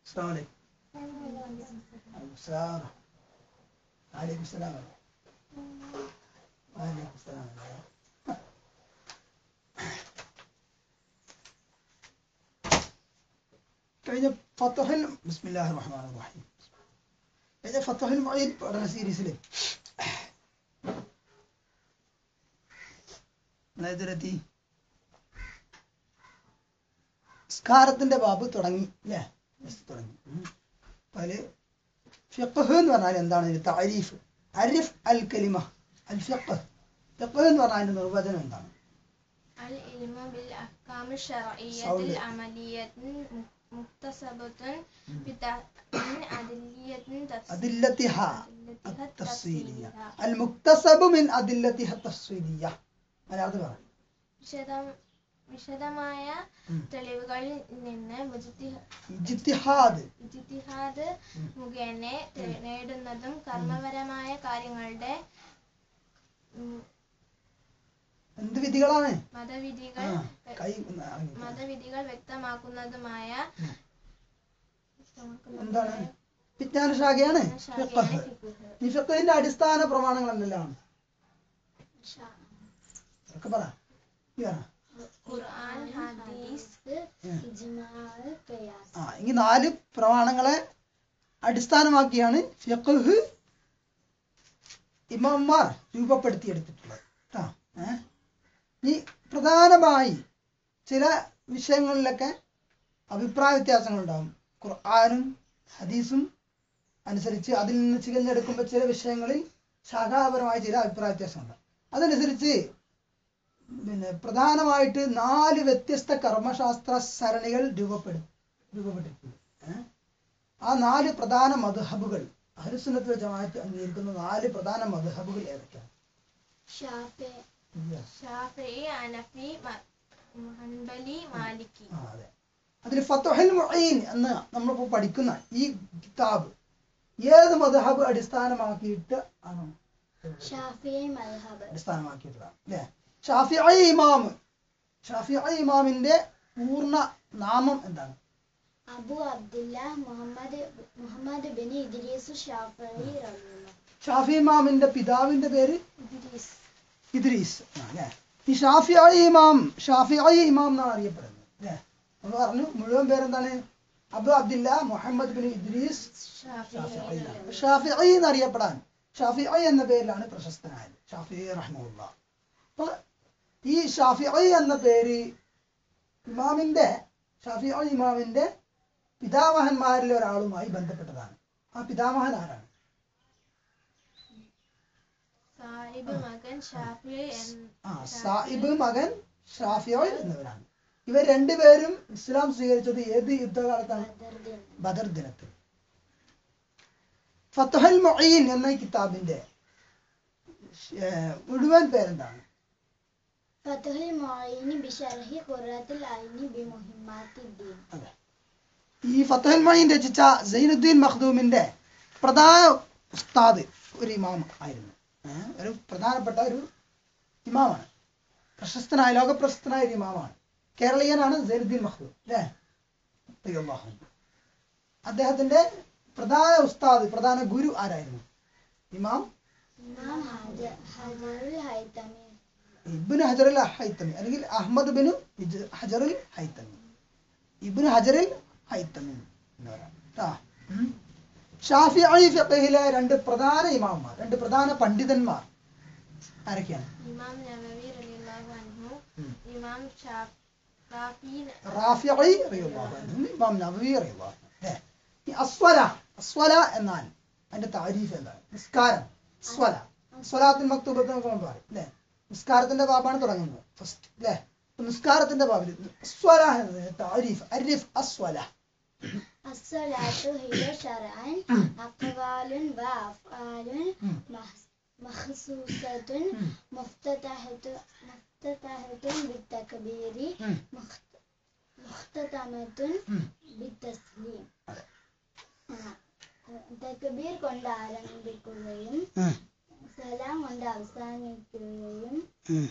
അസ്സലാമു അലൈക്കും السلام عليكم السلام وعليكم السلام കഴിഞ്ഞ ഫത്തഹൽ ബിസ്മില്ലാഹിർ റഹ്മാനിർ റഹീം കഴിഞ്ഞ ഫത്തഹൽ മുഈൻ പഠന സീരീസിൽ ഏതിലെത്തി സ്കാരത്തിന്റെ ബാബ് തുടങ്ങി അല്ലേ Yes, തുടങ്ങി ഉം. അപ്പൊ അതില് ഫിഖ് എന്ന് പറഞ്ഞാൽ എന്താണ് ഇതിന്റെ താരീഫ് അരിഫ് അൽ കലിമ അൽ ഫിഖ് ഫിഖ് എന്ന് പറഞ്ഞാൽ അതിന്റെ നിർവചനം എന്താണ് العلم بالأحكام الشرعية صولة. العملية مكتسبة بتع- من أدلية تفس- أدلتها أدلتها التفصيلية التفصيلية المكتسب من أدلتها التفصيلية മലയാളത്തിൽ പറ വിശദം- വിശദമായ ഉം. തെളിവുകളിൽ നിന്ന് മുജ്തിഹ- ഇജ്തിഹാദ് ഇജ്തിഹാദ് ഉം. മുഖേന തെ- നേടുന്നതും കർമ്മപരമായ കാര്യങ്ങളുടെ ഉം, എന്ത് വിധികളാണ് മതവിധികൾ ആ, കൈ ഒന്ന് ഇറങ്ങി. മതവിധികൾ വ്യക്തമാക്കുന്നതുമായ ഉം. എന്താണ് വിജ്ഞാന ശാഖയാണ് ശാഖയാണ് ഫിഖ് ഫിഖ്ഹ്. ഈ ഫിഖിന്റെ അടിസ്ഥാന പ്രമാണങ്ങൾ എന്തെല്ലാം ഒക്കെ പറ ഈ പറ. ഖുർആൻ ഹദീസ് ആ ഈ നാല് പ്രമാണങ്ങളെ അടിസ്ഥാനമാക്കിയാണ് ഫിഖ് ഇമാംമാർ രൂപപ്പെടുത്തിയെടുത്തിട്ടുള്ളത് കേട്ടോ ഏ? ഈ പ്രധാനമായി ചില വിഷയങ്ങളിലൊക്കെ അഭിപ്രായ വ്യത്യാസങ്ങളുണ്ടാകും ഖുർആാനും ഹദീസും അനുസരിച്ച് അതിൽ നിന്ന് ചികഞ്ഞെടുക്കുമ്പോൾ ചില വിഷയങ്ങളിൽ ശാഖാപരമായ ചില അഭിപ്രായ വ്യത്യാസങ്ങളുണ്ടാകും അതനുസരിച്ച് പിന്നെ പ്രധാനമായിട്ട് നാല് വ്യത്യസ്ത കർമ്മശാസ്ത്ര സരണികൾ രൂപപ്പെടും രൂപപ്പെട്ടിട്ടുണ്ട് ഏ? ആ നാല് പ്രധാന മധുഹബുകൾ അഹരുസുന്നത്തിൽ ജമാഅത്ത് അംഗീകരിക്കുന്ന നാല് പ്രധാന മധുഹബുകൾ ഏതൊക്കെയാണ് Yes. ഷാഫി അനഫി മ- ഹൻബലി മാലിക്കി ആ, അതെ അതിൽ ഫത്തുഹൽ മുഈൻ എന്ന് നമ്മളിപ്പോൾ പഠിക്കുന്ന ഈ കിതാബ് ഏത് മധുഹബ് അടിസ്ഥാനമാക്കിയിട്ട് ആണ് അടിസ്ഥാനമാക്കിയിട്ടുള്ളത് അല്ലേ ഷാഫിഐ ഇമാം ഷാഫിഐ ഇമാമിന്റെ പൂർണ്ണ നാമം എന്താണ് Abu Abdullah Muhammad Muhammad bin Idris Shafi റഹ്മുല്ല ഷാഫി ഇമാമിന്റെ പിതാവിന്റെ പേര് ഇദ്രീസ് ഇദ്രീസ് ആ, അല്ലേ ഈ ഷാഫിഐ ഇമാം ഷാഫിഐ ഇമാം എന്നാണ് അറിയപ്പെടുന്നത് അല്ലേ നമ്മൾ പറഞ്ഞു മുഴുവൻ പേരെന്താണ് Abu Abdullah Muhammad bin Idris Shafi'i എന്നാണ്. ഷാഫിഈ എന്നറിയപ്പെടാൻ ഷാഫിഈ എന്ന പേരിലാണ് പ്രശസ്തനായത് ഷാഫി റഹ്മുല്ല അപ്പൊ ഈ ഷാഫിഈ എന്ന പേര് ഇമാമിന്റെ ഷാഫിഈ ഇമാമിന്റെ പിതാമഹന്മാരിൽ ഒരാളുമായി ബന്ധപ്പെട്ടതാണ് ആ പിതാമഹൻ ആരാണ് സാഹിബ് മകൻ ഷാഫി എൻ- ആ സായിബ് മകൻ ഷാഫിയോൾ എന്നിവരാണ് ഇവർ രണ്ടുപേരും ഇസ്ലാം സ്വീകരിച്ചത് ഏത് യുദ്ധകാലത്താണ് ബദർദിൻ ബദർ ദിനത്തിൽ ഫത്തുഹൽ മൊയ്യീൻ എന്ന ഈ കിതാബിന്റെ ഏർ, മുഴുവൻ പേരെന്താണ് ഫതുഹുൽ മുഈൻ ബിശർഹി ഖുറത്തുൽ ഐനി ബിമുഹിമ്മാത്തിദ്ദീൻ അതെ ഈ ഫത്തുഹൽ മൊയ്യീൻ രചിച്ച സൈനുദ്ദീൻ മഖ്ദൂമിന്റെ പ്രധാന ഉസ്താദ് ഒരു ഇമാം ആയിരുന്നു ഏർ, ഒരു പ്രധാനപ്പെട്ട ഒരു ഇമാമാണ് പ്രശസ്തനായ ലോകപ്രശസ്തനായ ഒരു ഇമാമാണ് കേരളീയനാണ് സൈനുദ്ദീൻ മഖ്ദൂം അല്ലേ റളിയല്ലാഹു അൻഹു. അദ്ദേഹത്തിന്റെ പ്രധാന ഉസ്താദ് പ്രധാന ഗുരു ആരായിരുന്നു ഇമാം ഇമാം ഹജ- ഹജറുൽ ഹൈതമി ഇബ്നു ഹജറുൽ ഹൈത്തമി അല്ലെങ്കിൽ അഹമ്മദ് ബിനു ഇജ്- ഹജറുൽ ഹൈത്തമി ഇബ്നു ഹജറുൽ ഹൈത്തമി എന്നവരാണ് ട്ടാ. ഉം. ഷാഫിഈ ഫിഖഹിലെ രണ്ട് പ്രധാന ഇമാംമാർ രണ്ട് പ്രധാന പണ്ഡിതന്മാർ ആരൊക്കെയാണ് ഇമാം നവവി റളിയല്ലാഹു അൻഹു ഉം. ഇമാം ഷാ- ഷാഫി റാഫിഈ റളിയല്ലാഹു അൻഹു ഇമാം നവവി റളിയല്ലാഹു അൻഹു അല്ലേ? ഈ അസ്വല അസ്വല എന്നാൽ അതിന്റെ താരീഫ് എന്താണ് നിസ്കാരം സ്വല സ്വലാത്തിൽ മക്തൂബത്ത് എന്നൊക്കെ നമ്മൾ പറയും അല്ലേ നിസ്കാരത്തിന്റെ ബാബാണ് തുടങ്ങുന്നത് ഫസ്റ്റ് അല്ലേ അപ്പൊ നിസ്കാരത്തിന്റെ ബാബിൽ അസ്വല എന്നതിന്റെ താരീഫ് അരിഫ് അസ്വല അസ്സലാത്തു ഹിയ ശർഅൻ അഖ്വാലുൻ വ അഫ്ആലുൻ ഉം. മഹ്- മഖ്സൂസത്തുൻ ഉം. മുഫ്തതഹത്തു മുഫ്തതഹത്തുൻ ബിത്തക്ബീരി ഉം. മുഖ്ത- മുഖ്തതമത്തുൻ ഉം. ബിത്തസ്ലീം അതെ. ആ, തക്ബീർ കൊണ്ട് ആരംഭിക്കുകയും ഉം. സലാം കൊണ്ട് അവസാനിക്കുകയും ഉം.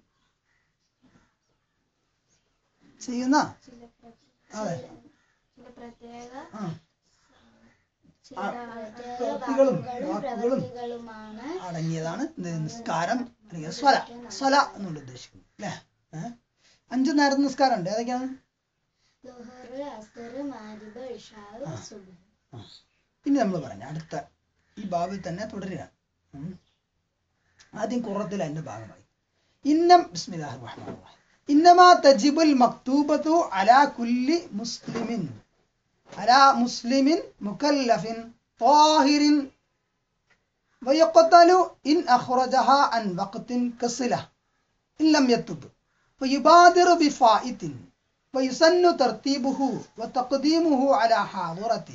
ചെയ്യുന്ന ചില പ്ര- അതെ ചില പ്രത്യേക ആ ചില പ്രവൃത്തികളും വാക്കുകളും വാക്കുകളും പ്രവൃത്തികളുമാണ് അടങ്ങിയതാണ് എന്ത് നിസ്കാരം അല്ലെങ്കിൽ സ്വല സ്വല എന്നുള്ള ഉദ്ദേശിക്കുന്നത് അല്ലേ ഏഹ്? അഞ്ച് നേരത്തെ നിസ്കാരം ഉണ്ട് ഏതൊക്കെയാണ് ദുഹറ് അസർ മാരിബ് ഇഷാവ് ആ. സുബ്ഹ് ആ. ഇനി നമ്മൾ പറഞ്ഞു അടുത്ത ഈ ബാബിൽ തന്നെ തുടരുക ഉം. ആദ്യം കുറത്തിൽ അതിന്റെ ഭാഗമായി ഇന്നം ബിസ്മില്ലാഹിർ റഹ്മാനിർ റഹീം ഇന്നമാ തജിബുൽ മക്തൂബത്തു അലാ കുല്ലി മുസ്ലിമിൻ അലാ മുസ്ലിമിൻ മുകല്ലഫിൻ طاهر ويقتل إن أخرجها عن وقت كصلة إن لم يتب ويبادر بفائت ويسن ترتيبه وتقديمه على حاضرة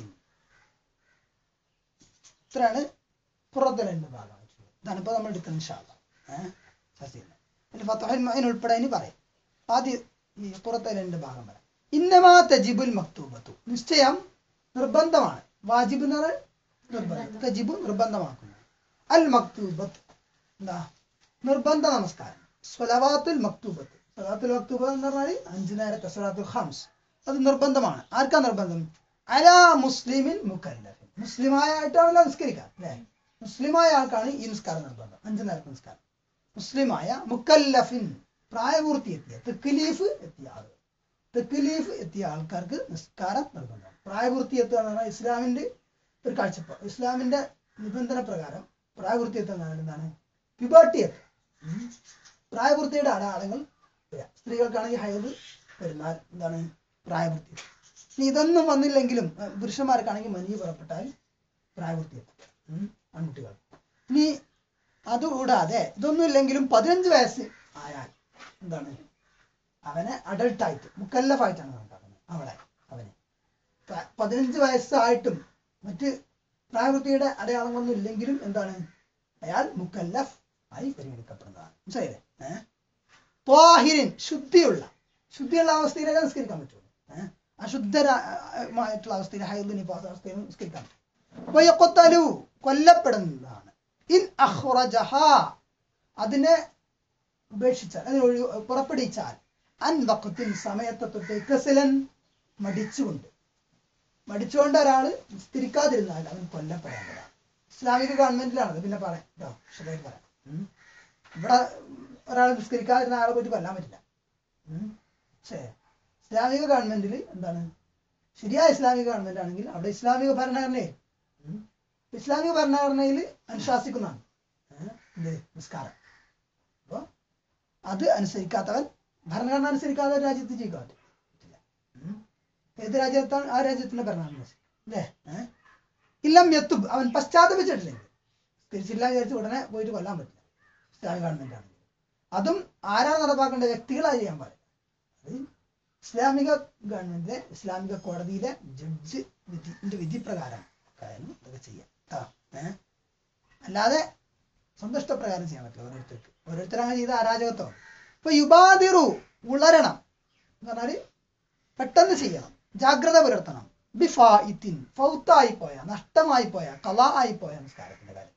ഇത്രയാണ് പുറത്തലിന്റെ ഭാഗമായിട്ടുള്ളത് ഇതാണ് ഇപ്പൊ നമ്മൾ എടുക്കുന്ന ഇൻഷാല്ല ഏഹ് ചർച്ച ചെയ്യുന്നത് അതിൽ ഫത്തഹൽ മൊയിൻ ഉൾപ്പെടെ ഇനി പറയും ആദ്യം ഈ പുറത്തലിന്റെ ഭാഗം വരാം ഇന്നമാ തജിബുൽ മക്തൂബത്തു നിശ്ചയം നിർബന്ധമാണ് വാജിബ് എന്ന് പറഞ്ഞാൽ നിർബന്ധം തജിബു നിർബന്ധമാക്കുന്നു അൽ മക്തൂബത്ത് എന്താ നിർബന്ധ നമസ്കാരം സ്വലവാത്തുൽ മക്തൂബത്ത് സ്വലാത്തുൽ മക്തൂബ എന്ന് പറഞ്ഞാൽ അഞ്ചു നേരത്തെ സ്വലാത്തുൽ ഹംസ് അത് നിർബന്ധമാണ് ആർക്കാ നിർബന്ധം അലാ മുസ്ലിമിൻ മുക്കല്ലഫിൻ മുസ്ലിമായ ആയിട്ടാണല്ലോ നിസ്കരിക്കാം അല്ലേ മുസ്ലിമായ ആൾക്കാണ് ഈ നിസ്കാരം നിർബന്ധം അഞ്ചു നേരത്തെ നിസ്കാരം മുസ്ലിമായ മുക്കല്ലഫിൻ പ്രായപൂർത്തി എത്തിയ തെക്കിലീഫ് എത്തിയ ആളുകൾ തെക്കിലീഫ് എത്തിയ ആൾക്കാർക്ക് നിസ്കാരം നിർബന്ധമാണ് പ്രായപൂർത്തി എത്തുക എന്ന് പറഞ്ഞാൽ ഇസ്ലാമിന്റെ ഒരു കാഴ്ചപ്പാട് ഇസ്ലാമിന്റെ നിബന്ധന പ്രകാരം പ്രായപൂർത്തി എത്തുക എന്ന് പറഞ്ഞാൽ എന്താണ് പ്യുബർട്ടി എത്തുക ഉം. പ്രായപൂർത്തിയുടെ അടയാളങ്ങൾ വരിക സ്ത്രീകൾക്കാണെങ്കിൽ ഹൈദ് വരുന്നാൽ എന്താണ് പ്രായപൂർത്തി ഇനി ഇതൊന്നും വന്നില്ലെങ്കിലും അഹ് പുരുഷന്മാർക്കാണെങ്കിൽ മനി പുറപ്പെട്ടാൽ പ്രായപൂർത്തി എത്തും ഉം. ആൺകുട്ടികൾ ഇനി അതുകൂടാതെ ഇതൊന്നും ഇല്ലെങ്കിലും പതിനഞ്ച് വയസ്സ് ആയാൽ എന്താണ് അവനെ അഡൾട്ടായിട്ട് മുക്കല്ലഫായിട്ടാണ് കണക്കാക്കുന്നത് അവിടെ അവനെ പ- പതിനഞ്ച് വയസ്സായിട്ടും മറ്റ് പ്രായപൂർത്തിയുടെ അടയാളങ്ങളൊന്നും ഇല്ലെങ്കിലും എന്താണ് അയാൾ മുക്കല്ലഫ് ആയി പരിഗണിക്കപ്പെടുന്നതാണ് മനസ്സിലായില്ലേ ഏഹ് ത്വാഹിരിൻ ശുദ്ധിയുള്ള ശുദ്ധിയുള്ള അവസ്ഥയിലേ നിസ്കരിക്കാൻ പറ്റുള്ളൂ ഏഹ് അശുദ്ധമായിട്ടുള്ള അവസ്ഥയിൽ ഹൈദ് നിഫാസ് അവസ്ഥയിൽ നിസ്കരിക്കാൻ പറ്റും വയക്കൊത്തലു കൊല്ലപ്പെടുന്നതാണ് ഇൻ അഹ്റജഹ അതിനെ ഉപേക്ഷിച്ചാൽ അതിനെ ഒഴി പുറപ്പെടുവിച്ചാൽ അൻ വക്കത്തിൽ സമയത്തെ തൊട്ട് കസിലൻ മടിച്ചുകൊണ്ട് മടിച്ചുകൊണ്ട് ഒരാൾ നിസ്കരിക്കാതിരുന്നാൽ അവൻ കൊല്ലപ്പെടേണ്ടതാണ് ഇസ്ലാമിക ഗവൺമെന്റിലാണത് പിന്നെ പറയാം കേട്ടോ വിശദമായിട്ട് പറയാം ഉം. ഇവിടെ ഒരാൾ നിസ്കരിക്കാതിരുന്ന ആളെ പോയിട്ട് കൊല്ലാൻ പറ്റില്ല ഉം. പക്ഷേ ഇസ്ലാമിക ഗവൺമെന്റിൽ എന്താണ് ശരിയായ ഇസ്ലാമിക ഗവൺമെന്റ് ആണെങ്കിൽ അവിടെ ഇസ്ലാമിക ഭരണഘടനയിൽ ഉം. ഇസ്ലാമിക ഭരണഘടനയിൽ അനുശാസിക്കുന്നതാണ് ഏഹ്? എന്ത് നിസ്കാരം അപ്പൊ അത് അനുസരിക്കാത്തവൻ ഭരണഘടന അനുസരിക്കാതെ ഒരു രാജ്യത്ത് ജീവിക്കാൻ പറ്റും പറ്റില്ല ഉം. ഏത് രാജ്യത്താണ് ആ രാജ്യത്തിന്റെ ഭരണഘടന അനുസരിച്ച്. അല്ലേ ഏഹ്? ഇല്ലം എത്തും അവൻ പശ്ചാത്തപിച്ചിട്ടില്ലെങ്കിൽ തിരിച്ചില്ല വിചാരിച്ച് ഉടനെ പോയിട്ട് കൊല്ലാൻ പറ്റില്ല ഇസ്ലാമിക ഗവൺമെന്റ് ആണെങ്കിൽ അതും ആരാണ് നടപ്പാക്കേണ്ട വ്യക്തികളായി ചെയ്യാൻ പാടില്ല അത് ഇസ്ലാമിക ഗവൺമെന്റിലെ ഇസ്ലാമിക കോടതിയിലെ ജഡ്ജ് വിധിന്റെ വിധി പ്രകാരം കാര്യം ഇതൊക്കെ ചെയ്യാം കേട്ടോ ഏഹ് അല്ലാതെ സ്വന്തം ഇഷ്ടപ്രകാരം ചെയ്യാൻ പറ്റില്ല ഓരോരുത്തർക്ക് ഓരോരുത്തരങ്ങനെ ചെയ്ത അരാജകത്വം ഇപ്പൊ യുബാദിറു ഉളരണം എന്ന് പറഞ്ഞാല് പെട്ടെന്ന് ചെയ്യണം ജാഗ്രത പുലർത്തണം ബിഫാ ഇത്തിൻ ഫൗത്തായി പോയ നഷ്ടമായി പോയ കല ആയി പോയ നിസ്കാരത്തിന്റെ കാര്യത്തിൽ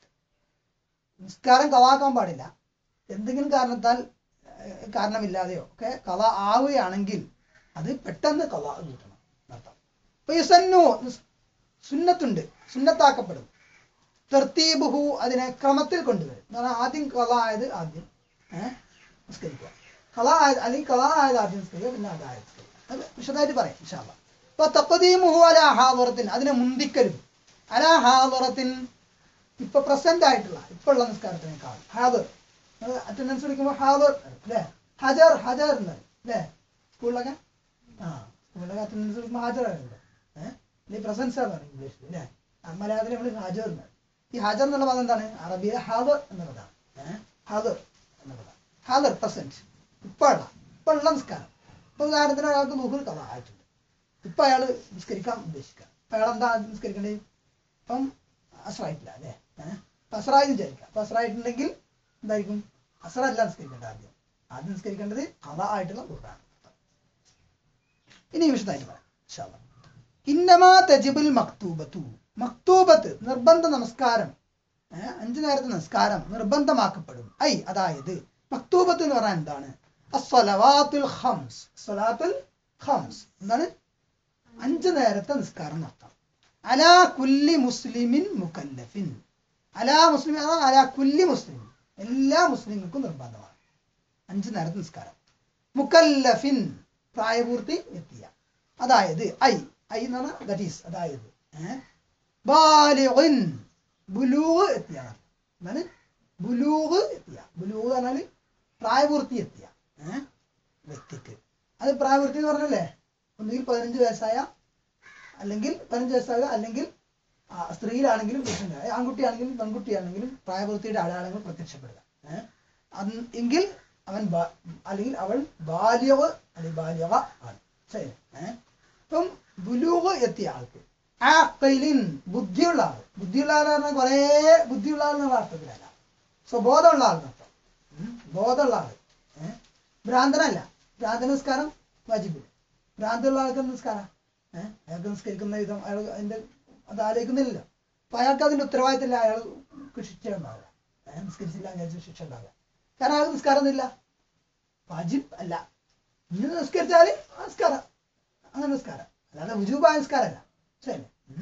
നിസ്കാരം കലാക്കാൻ പാടില്ല എന്തെങ്കിലും കാരണത്താൽ ഏഹ്, കാരണമില്ലാതെയോ ഒക്കെ കല ആവുകയാണെങ്കിൽ അത് പെട്ടെന്ന് കല കിട്ടണം എന്നർത്ഥം അപ്പൊ യുസന്നു നിസ്- സുന്നത്തുണ്ട് സുന്നത്താക്കപ്പെടും തെർത്തീബുഹു അതിനെ ക്രമത്തിൽ കൊണ്ടുവരും എന്ന് പറഞ്ഞാൽ ആദ്യം കല ആയത് ആദ്യം ഏഹ് നിസ്കരിക്കുക കല ആയത് അല്ലെങ്കിൽ കല ആയത് ആദ്യം നിസ്കരിക്കുക പിന്നെ അതായത് നിസ്കരിക്കുക അത് വിശദമായിട്ട് പറയാം ഇൻഷാല്ല അപ്പൊ തപ്പതീമുഹു അല ഹാദറത്തിൻ അതിനെ മുന്തിക്കലും അല ഹാദറത്തിൻ ഇപ്പൊ പ്രസന്റ് ആയിട്ടുള്ള ഇപ്പൊ ഉള്ള നിസ്കാരത്തിനേക്കാൾ ഹാദർ അറ്റൻഡൻസ് വിളിക്കുമ്പോൾ ഹാദർ അല്ലേ ഹജർ ഹജർ എന്ന് പറയും അല്ലേ സ്കൂളിലൊക്കെ ആ സ്കൂളിലൊക്കെ അറ്റൻഡൻസ് വിളിക്കുമ്പോൾ ഹാജർ ആയിരുന്നു ഏഹ് അല്ലെങ്കിൽ പ്രസൻസ് ആണ് ഇംഗ്ലീഷിൽ അല്ലേ ആ, മലയാളത്തിൽ നമ്മൾ ഹാജർ എന്ന് പറയും ഈ ഹാജർ എന്നുള്ള പദം എന്താണ് അറബിയിലെ ഹാദർ എന്ന പദമാണ് ഏഹ് ഹാദർ എന്ന പദം ഹാദർ പ്രസന്റ് ഇപ്പൊ ഉള്ള ഇപ്പൊ ഉള്ള നിസ്കാരം ഇപ്പൊ ഉദാഹരണത്തിന് ഒരാൾക്ക് നൂഹ് കഥ ആയിട്ടുണ്ട് ഇപ്പൊ അയാൾ നിസ്കരിക്കാൻ ഉദ്ദേശിക്കുക അപ്പൊ അയാൾ എന്താ നിസ്കരിക്കേണ്ടത് ഇപ്പം അസ്രായിട്ടില്ല അല്ലേ ഏഹ് അപ്പൊ അസ്രായി വിചാരിക്കുക അപ്പൊ അസ്രായിട്ടുണ്ടെങ്കിൽ എന്തായിരിക്കും അസ്രല്ല നിസ്കരിക്കേണ്ടത് ആദ്യം ആദ്യം നിസ്കരിക്കേണ്ടത് കഥ ആയിട്ടുള്ള ദൂറാണ് ഇനി വിശദമായിട്ട് പറയാം ഇൻഷാ അല്ലാ. ഇന്നമാ തജിബുൽ മക്തൂബത്തു മക്തൂബത്ത് നിർബന്ധ നമസ്കാരം ഏഹ് അഞ്ചു നേരത്തെ നമസ്കാരം നിർബന്ധമാക്കപ്പെടും ഐ അതായത് മക്തൂബത്ത് എന്ന് പറഞ്ഞാൽ എന്താണ് അസ്സലവാത്തുൽ ഖംസ് സ്വലാത്തുൽ ഖംസ് എന്താണ് അഞ്ച് നേരത്തെ നിസ്കാരം നടത്തണം അലാ കുല്ലി മുസ്ലിമിൻ മുക്കല്ലഫിൻ അലാ മുസ്ലിം അതാ അലാ കുല്ലി മുസ്ലിം എല്ലാ മുസ്ലിങ്ങൾക്കും നിർബന്ധമാണ് അഞ്ച് നേരത്തെ നിസ്കാരം മുക്കല്ലഫിൻ പ്രായപൂർത്തി എത്തിയ അതായത് ഐ ഐ എന്ന് പറഞ്ഞാൽ ദറ്റ് ഈസ് അതായത് ഏഹ് ബാലിഗുൻ ബുലൂഗ് എത്തിയ എന്താണ് ബുലൂഗ് എത്തിയ ബുലൂഗ് പറഞ്ഞാൽ പ്രായപൂർത്തി എത്തിയ ഏഹ് വ്യക്തിക്ക് അത് പ്രായപൂർത്തി എന്ന് പറഞ്ഞല്ലേ ഒന്നുകിൽ പതിനഞ്ച് വയസ്സായ അല്ലെങ്കിൽ പതിനഞ്ച് വയസ്സായ അല്ലെങ്കിൽ ആ, സ്ത്രീയിലാണെങ്കിലും പുരുഷനായ ആൺകുട്ടിയാണെങ്കിലും പെൺകുട്ടിയാണെങ്കിലും പ്രായപൂർത്തിയുടെ അടയാളങ്ങൾ പ്രത്യക്ഷപ്പെടുക ഏഹ് അത് എങ്കിൽ അവൻ ബാ- അല്ലെങ്കിൽ അവൾ ബാല്യവ അല്ലെങ്കിൽ ബാല്യവ ആണ് ശരി ഏഹ് ഇപ്പം ബുലൂഗ് എത്തിയ ആൾക്ക് ആക്കൈലിൻ ബുദ്ധിയുള്ള ആൾ ബുദ്ധിയുള്ള ആൾ പറഞ്ഞാൽ കുറേ ബുദ്ധിയുള്ള ആൾ എന്നുള്ള അർത്ഥത്തിലല്ല സ്വബോധമുള്ള ആൾ എന്നർത്ഥം ഉം. ബോധമുള്ള ആൾ ഏഹ് ഭ്രാന്തനല്ല ഭ്രാന്ത നിസ്കാരം വാജിബില്ല ഭ്രാന്തുള്ള ആൾക്ക് നിസ്കാരം ഏഹ് അയാൾക്ക് നിസ്കരിക്കുന്ന വിധം അയാൾ അതിന്റെ അത് ആലോചിക്കുന്നില്ലല്ലോ അപ്പൊ അയാൾക്ക് അതിന്റെ ഉത്തരവാദിത്തമില്ല അയാൾക്ക് ശിക്ഷ ഉണ്ടാവുക ഏഹ് നിസ്കരിച്ചില്ല വിചാരിച്ച ശിക്ഷ ഉണ്ടാവുക കാരണം അയാൾക്ക് നിസ്കാരം ഒന്നുമില്ല വാജിബ് അല്ല ഇന്ന് നിസ്കരിച്ചാല് ആ നിസ്കാരം അങ്ങനെ നിസ്കാരം അല്ലാതെ വുജൂബായ നിസ്കാരമല്ല ശരി ഉം.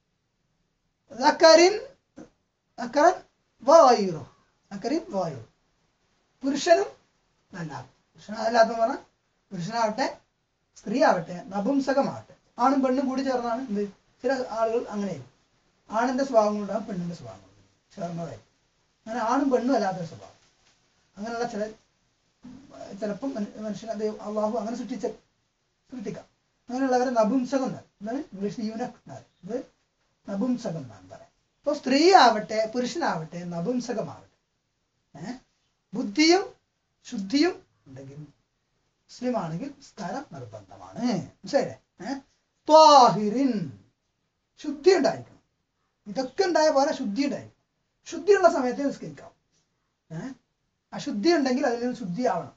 ദക്കറിൻ ദക്കറൻ വായുറോ ദക്കറിൻ വായു പുരുഷനും അല്ല പുരുഷനല്ലാത്ത പറഞ്ഞാൽ പുരുഷനാവട്ടെ സ്ത്രീ ആവട്ടെ നപുംസകമാവട്ടെ ആണും പെണ്ണും കൂടി ചേർന്നാണ് എന്ത് ചില ആളുകൾ അങ്ങനെയായിരിക്കും ആണിന്റെ സ്വഭാവം കൊണ്ടാണ് പെണ്ണിന്റെ സ്വഭാവം കൊണ്ട് ചേർന്നതായി അങ്ങനെ ആണും പെണ്ണും അല്ലാത്ത സ്വഭാവം അങ്ങനെയുള്ള ചില ചിലപ്പം മനുഷ്യൻ അത് അള്ളാഹു അങ്ങനെ സൃഷ്ടിച്ച സൃഷ്ടിക്കാം അങ്ങനെയുള്ളവരെ നപുംസകം എന്നാണ് എന്താണ് ഇംഗ്ലീഷിൽ യൂനക് എന്നാണ് ഇത് നപുംസകം എന്നാണ് പറയാം അപ്പോൾ സ്ത്രീ ആവട്ടെ പുരുഷനാവട്ടെ നപുംസകമാവട്ടെ ഏഹ് ബുദ്ധിയും ശുദ്ധിയും ഉണ്ടെങ്കിൽ മുസ്ലിം ആണെങ്കിൽ നിസ്കാരം നിർബന്ധമാണ് മനസ്സിലായില്ലേ ഏഹ് ത്വാഹിറിൻ ശുദ്ധി ഉണ്ടായിരിക്കണം ഇതൊക്കെ ഉണ്ടായ പോലെ ശുദ്ധി ഉണ്ടായിരിക്കണം ശുദ്ധിയുള്ള സമയത്ത് നിസ്കരിക്കാം ഏഹ് അശുദ്ധി ഉണ്ടെങ്കിൽ അതിൽ നിന്ന് ശുദ്ധിയാവണം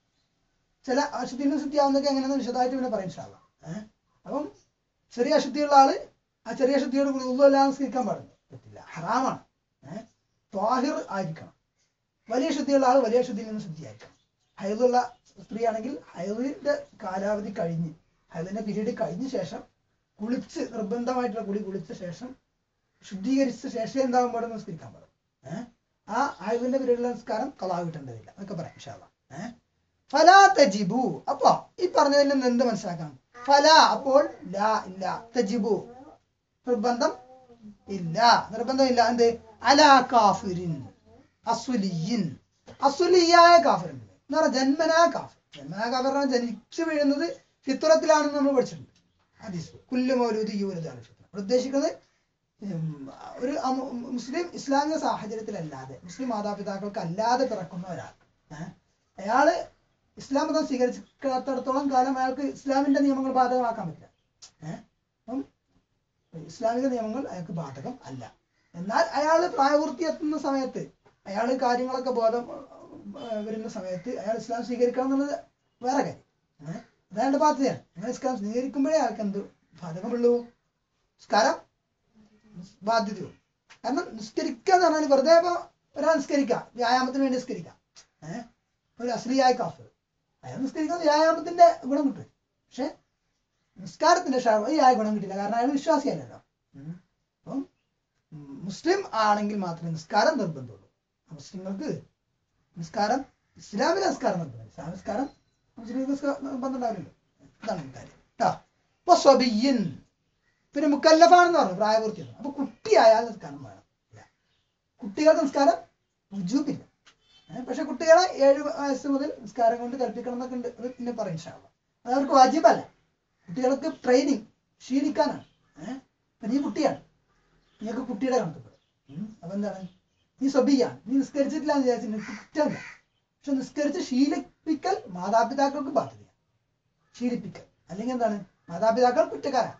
ചില അശുദ്ധിയിൽ നിന്ന് ശുദ്ധിയാവുന്നതൊക്കെ എങ്ങനെയാണെന്ന് വിശദമായിട്ട് പിന്നെ പറയും ഇൻഷാല്ല ഏഹ് അപ്പം ചെറിയ അശുദ്ധിയുള്ള ആള് ആ ചെറിയ അശുദ്ധിയോട് കൂടി ഉള്ളല്ലാതെ നിസ്കരിക്കാൻ പാടില്ല പറ്റില്ല ഹറാമാണ് ഏഹ് ത്വാഹിർ ആയിരിക്കണം വലിയ ശുദ്ധിയുള്ള ആൾ വലിയ ശുദ്ധിയിൽ നിന്ന് ശുദ്ധിയായിരിക്കണം ഹൈദുള്ള സ്ത്രീ ആണെങ്കിൽ ഹൈദിന്റെ കാലാവധി കഴിഞ്ഞ് ഹൈദിന്റെ പീരീഡ് കഴിഞ്ഞ ശേഷം കുളിച്ച് നിർബന്ധമായിട്ടുള്ള കുളി കുളിച്ച ശേഷം ശുദ്ധീകരിച്ച ശേഷം എന്താകും പാടും നിസ്കരിക്കാൻ പാടും ഏഹ് ആ ആയുധന്റെ പീരീഡിലെ നിസ്കാരം കളാ കിട്ടേണ്ടതില്ല എന്നൊക്കെ പറയാം ഇൻഷാല്ല ഏഹ് ഫലാ തജിബു അപ്പൊ ഈ പറഞ്ഞതിൽ നിന്ന് എന്ത് മനസ്സിലാക്കാം ഫല അപ്പോൾ ലാ ഇല്ല തജിബു നിർബന്ധം ഇല്ല നിർബന്ധമില്ല എന്ത് അലാ കാഫിരിൻ അസുലിയിൻ അസുലിയായ കാഫിറുണ്ട് എന്ന് പറഞ്ഞാൽ ജന്മനാ കാഫിർ ജന്മനാ കാഫിർ പറഞ്ഞാൽ ജനിച്ചു വീഴുന്നത് ഫിത്തുറത്തിലാണെന്ന് നമ്മൾ പഠിച്ചിട്ടുണ്ട് ഹദീസ് കുല്ലു മൗലൂദ് യൂലതാണ് ഫിത്തുറ ഇവിടെ ഉദ്ദേശിക്കുന്നത് ഉം, ഒരു അമു- മുസ്ലിം ഇസ്ലാമിക സാഹചര്യത്തിലല്ലാതെ മുസ്ലിം മാതാപിതാക്കൾക്ക് അല്ലാതെ പിറക്കുന്ന ഒരാൾ ഏഹ് അയാള് ഇസ്ലാം മതം സ്വീകരിക്കാത്തടത്തോളം കാലം അയാൾക്ക് ഇസ്ലാമിന്റെ നിയമങ്ങൾ ബാധകമാക്കാൻ പറ്റില്ല ഏഹ് അപ്പം ഇസ്ലാമിക നിയമങ്ങൾ അയാൾക്ക് ബാധകം അല്ല എന്നാൽ അയാൾ പ്രായപൂർത്തി എത്തുന്ന സമയത്ത് അയാൾ കാര്യങ്ങളൊക്കെ ബോധം ഏഹ്, വരുന്ന സമയത്ത് അയാൾ ഇസ്ലാം സ്വീകരിക്കണം എന്നുള്ളത് വേറെ കാര്യം ഏഹ് അത് അയാളുടെ ബാധ്യതയാണ് അങ്ങനെ ഇസ്ലാം സ്വീകരിക്കുമ്പോഴേ അയാൾക്ക് എന്ത് ബാധകമുള്ളൂ നിസ്കാരം ബാധ്യതയുള്ളൂ കാരണം നിസ്കരിക്കുക എന്ന് പറഞ്ഞാൽ വെറുതെ ഇപ്പൊ ഒരാൾ നിസ്കരിക്കാം വ്യായാമത്തിന് വേണ്ടി നിസ്കരിക്കാം ഏഹ് ഒരു അശ്ലീയായ കാഫ് അയാൾ നിസ്കരിക്കുന്ന വ്യായാമത്തിന്റെ ഗുണം കിട്ടും പക്ഷെ നിസ്കാരത്തിന്റെ ഷായ ഗുണം കിട്ടില്ല കാരണം അയാൾ വിശ്വാസിയല്ലല്ലോ ഉം. അപ്പം ഉം, മുസ്ലിം ആണെങ്കിൽ മാത്രമേ നിസ്കാരം നിർബന്ധമുള്ളൂ മുസ്ലിങ്ങൾക്ക് നിസ്കാരം ഇസ്ലാമിലെ നിസ്കാരം നിർബന്ധം ഇസ്ലാം നിസ്കാരം മുസ്ലിം നിർബന്ധം ഉണ്ടാവില്ലല്ലോ ഇതാണ് കാര്യം കേട്ടോ അപ്പൊ സ്വബിയൻ പിന്നെ മുക്കല്ലഫാണെന്ന് പറഞ്ഞു പ്രായപൂർത്തിയാണ് അപ്പൊ കുട്ടിയായാൽ നിസ്കാരം വേണം ഇല്ല. കുട്ടികളുടെ നിസ്കാരം രുജൂബില്ല ഏഹ് പക്ഷെ കുട്ടികളെ ഏഴ് വയസ്സ് മുതൽ നിസ്കാരം കൊണ്ട് കൽപ്പിക്കണം എന്നൊക്കെ ഉണ്ട് അത് പിന്നെ പറയും ഇൻഷാ അള്ളാ. അത് അവർക്ക് വാജിബല്ല കുട്ടികൾക്ക് ട്രെയിനിങ് ശീലിക്കാനാണ് ഏഹ് അപ്പൊ നീ കുട്ടിയാണ് നീയൊക്കെ കുട്ടിയുടെ കണക്കപ്പെടും ഉം. അപ്പൊ എന്താണ് നീ സ്വബിയാണ് നീ നിസ്കരിച്ചിട്ടില്ല എന്ന് വിചാരിച്ചു നിനക്ക് കുറ്റമില്ല പക്ഷെ നിസ്കരിച്ച് ശീലിപ്പിക്കൽ മാതാപിതാക്കൾക്ക് ബാധ്യതയാണ് ശീലിപ്പിക്കൽ അല്ലെങ്കിൽ എന്താണ് മാതാപിതാക്കൾ കുറ്റക്കാരാണ്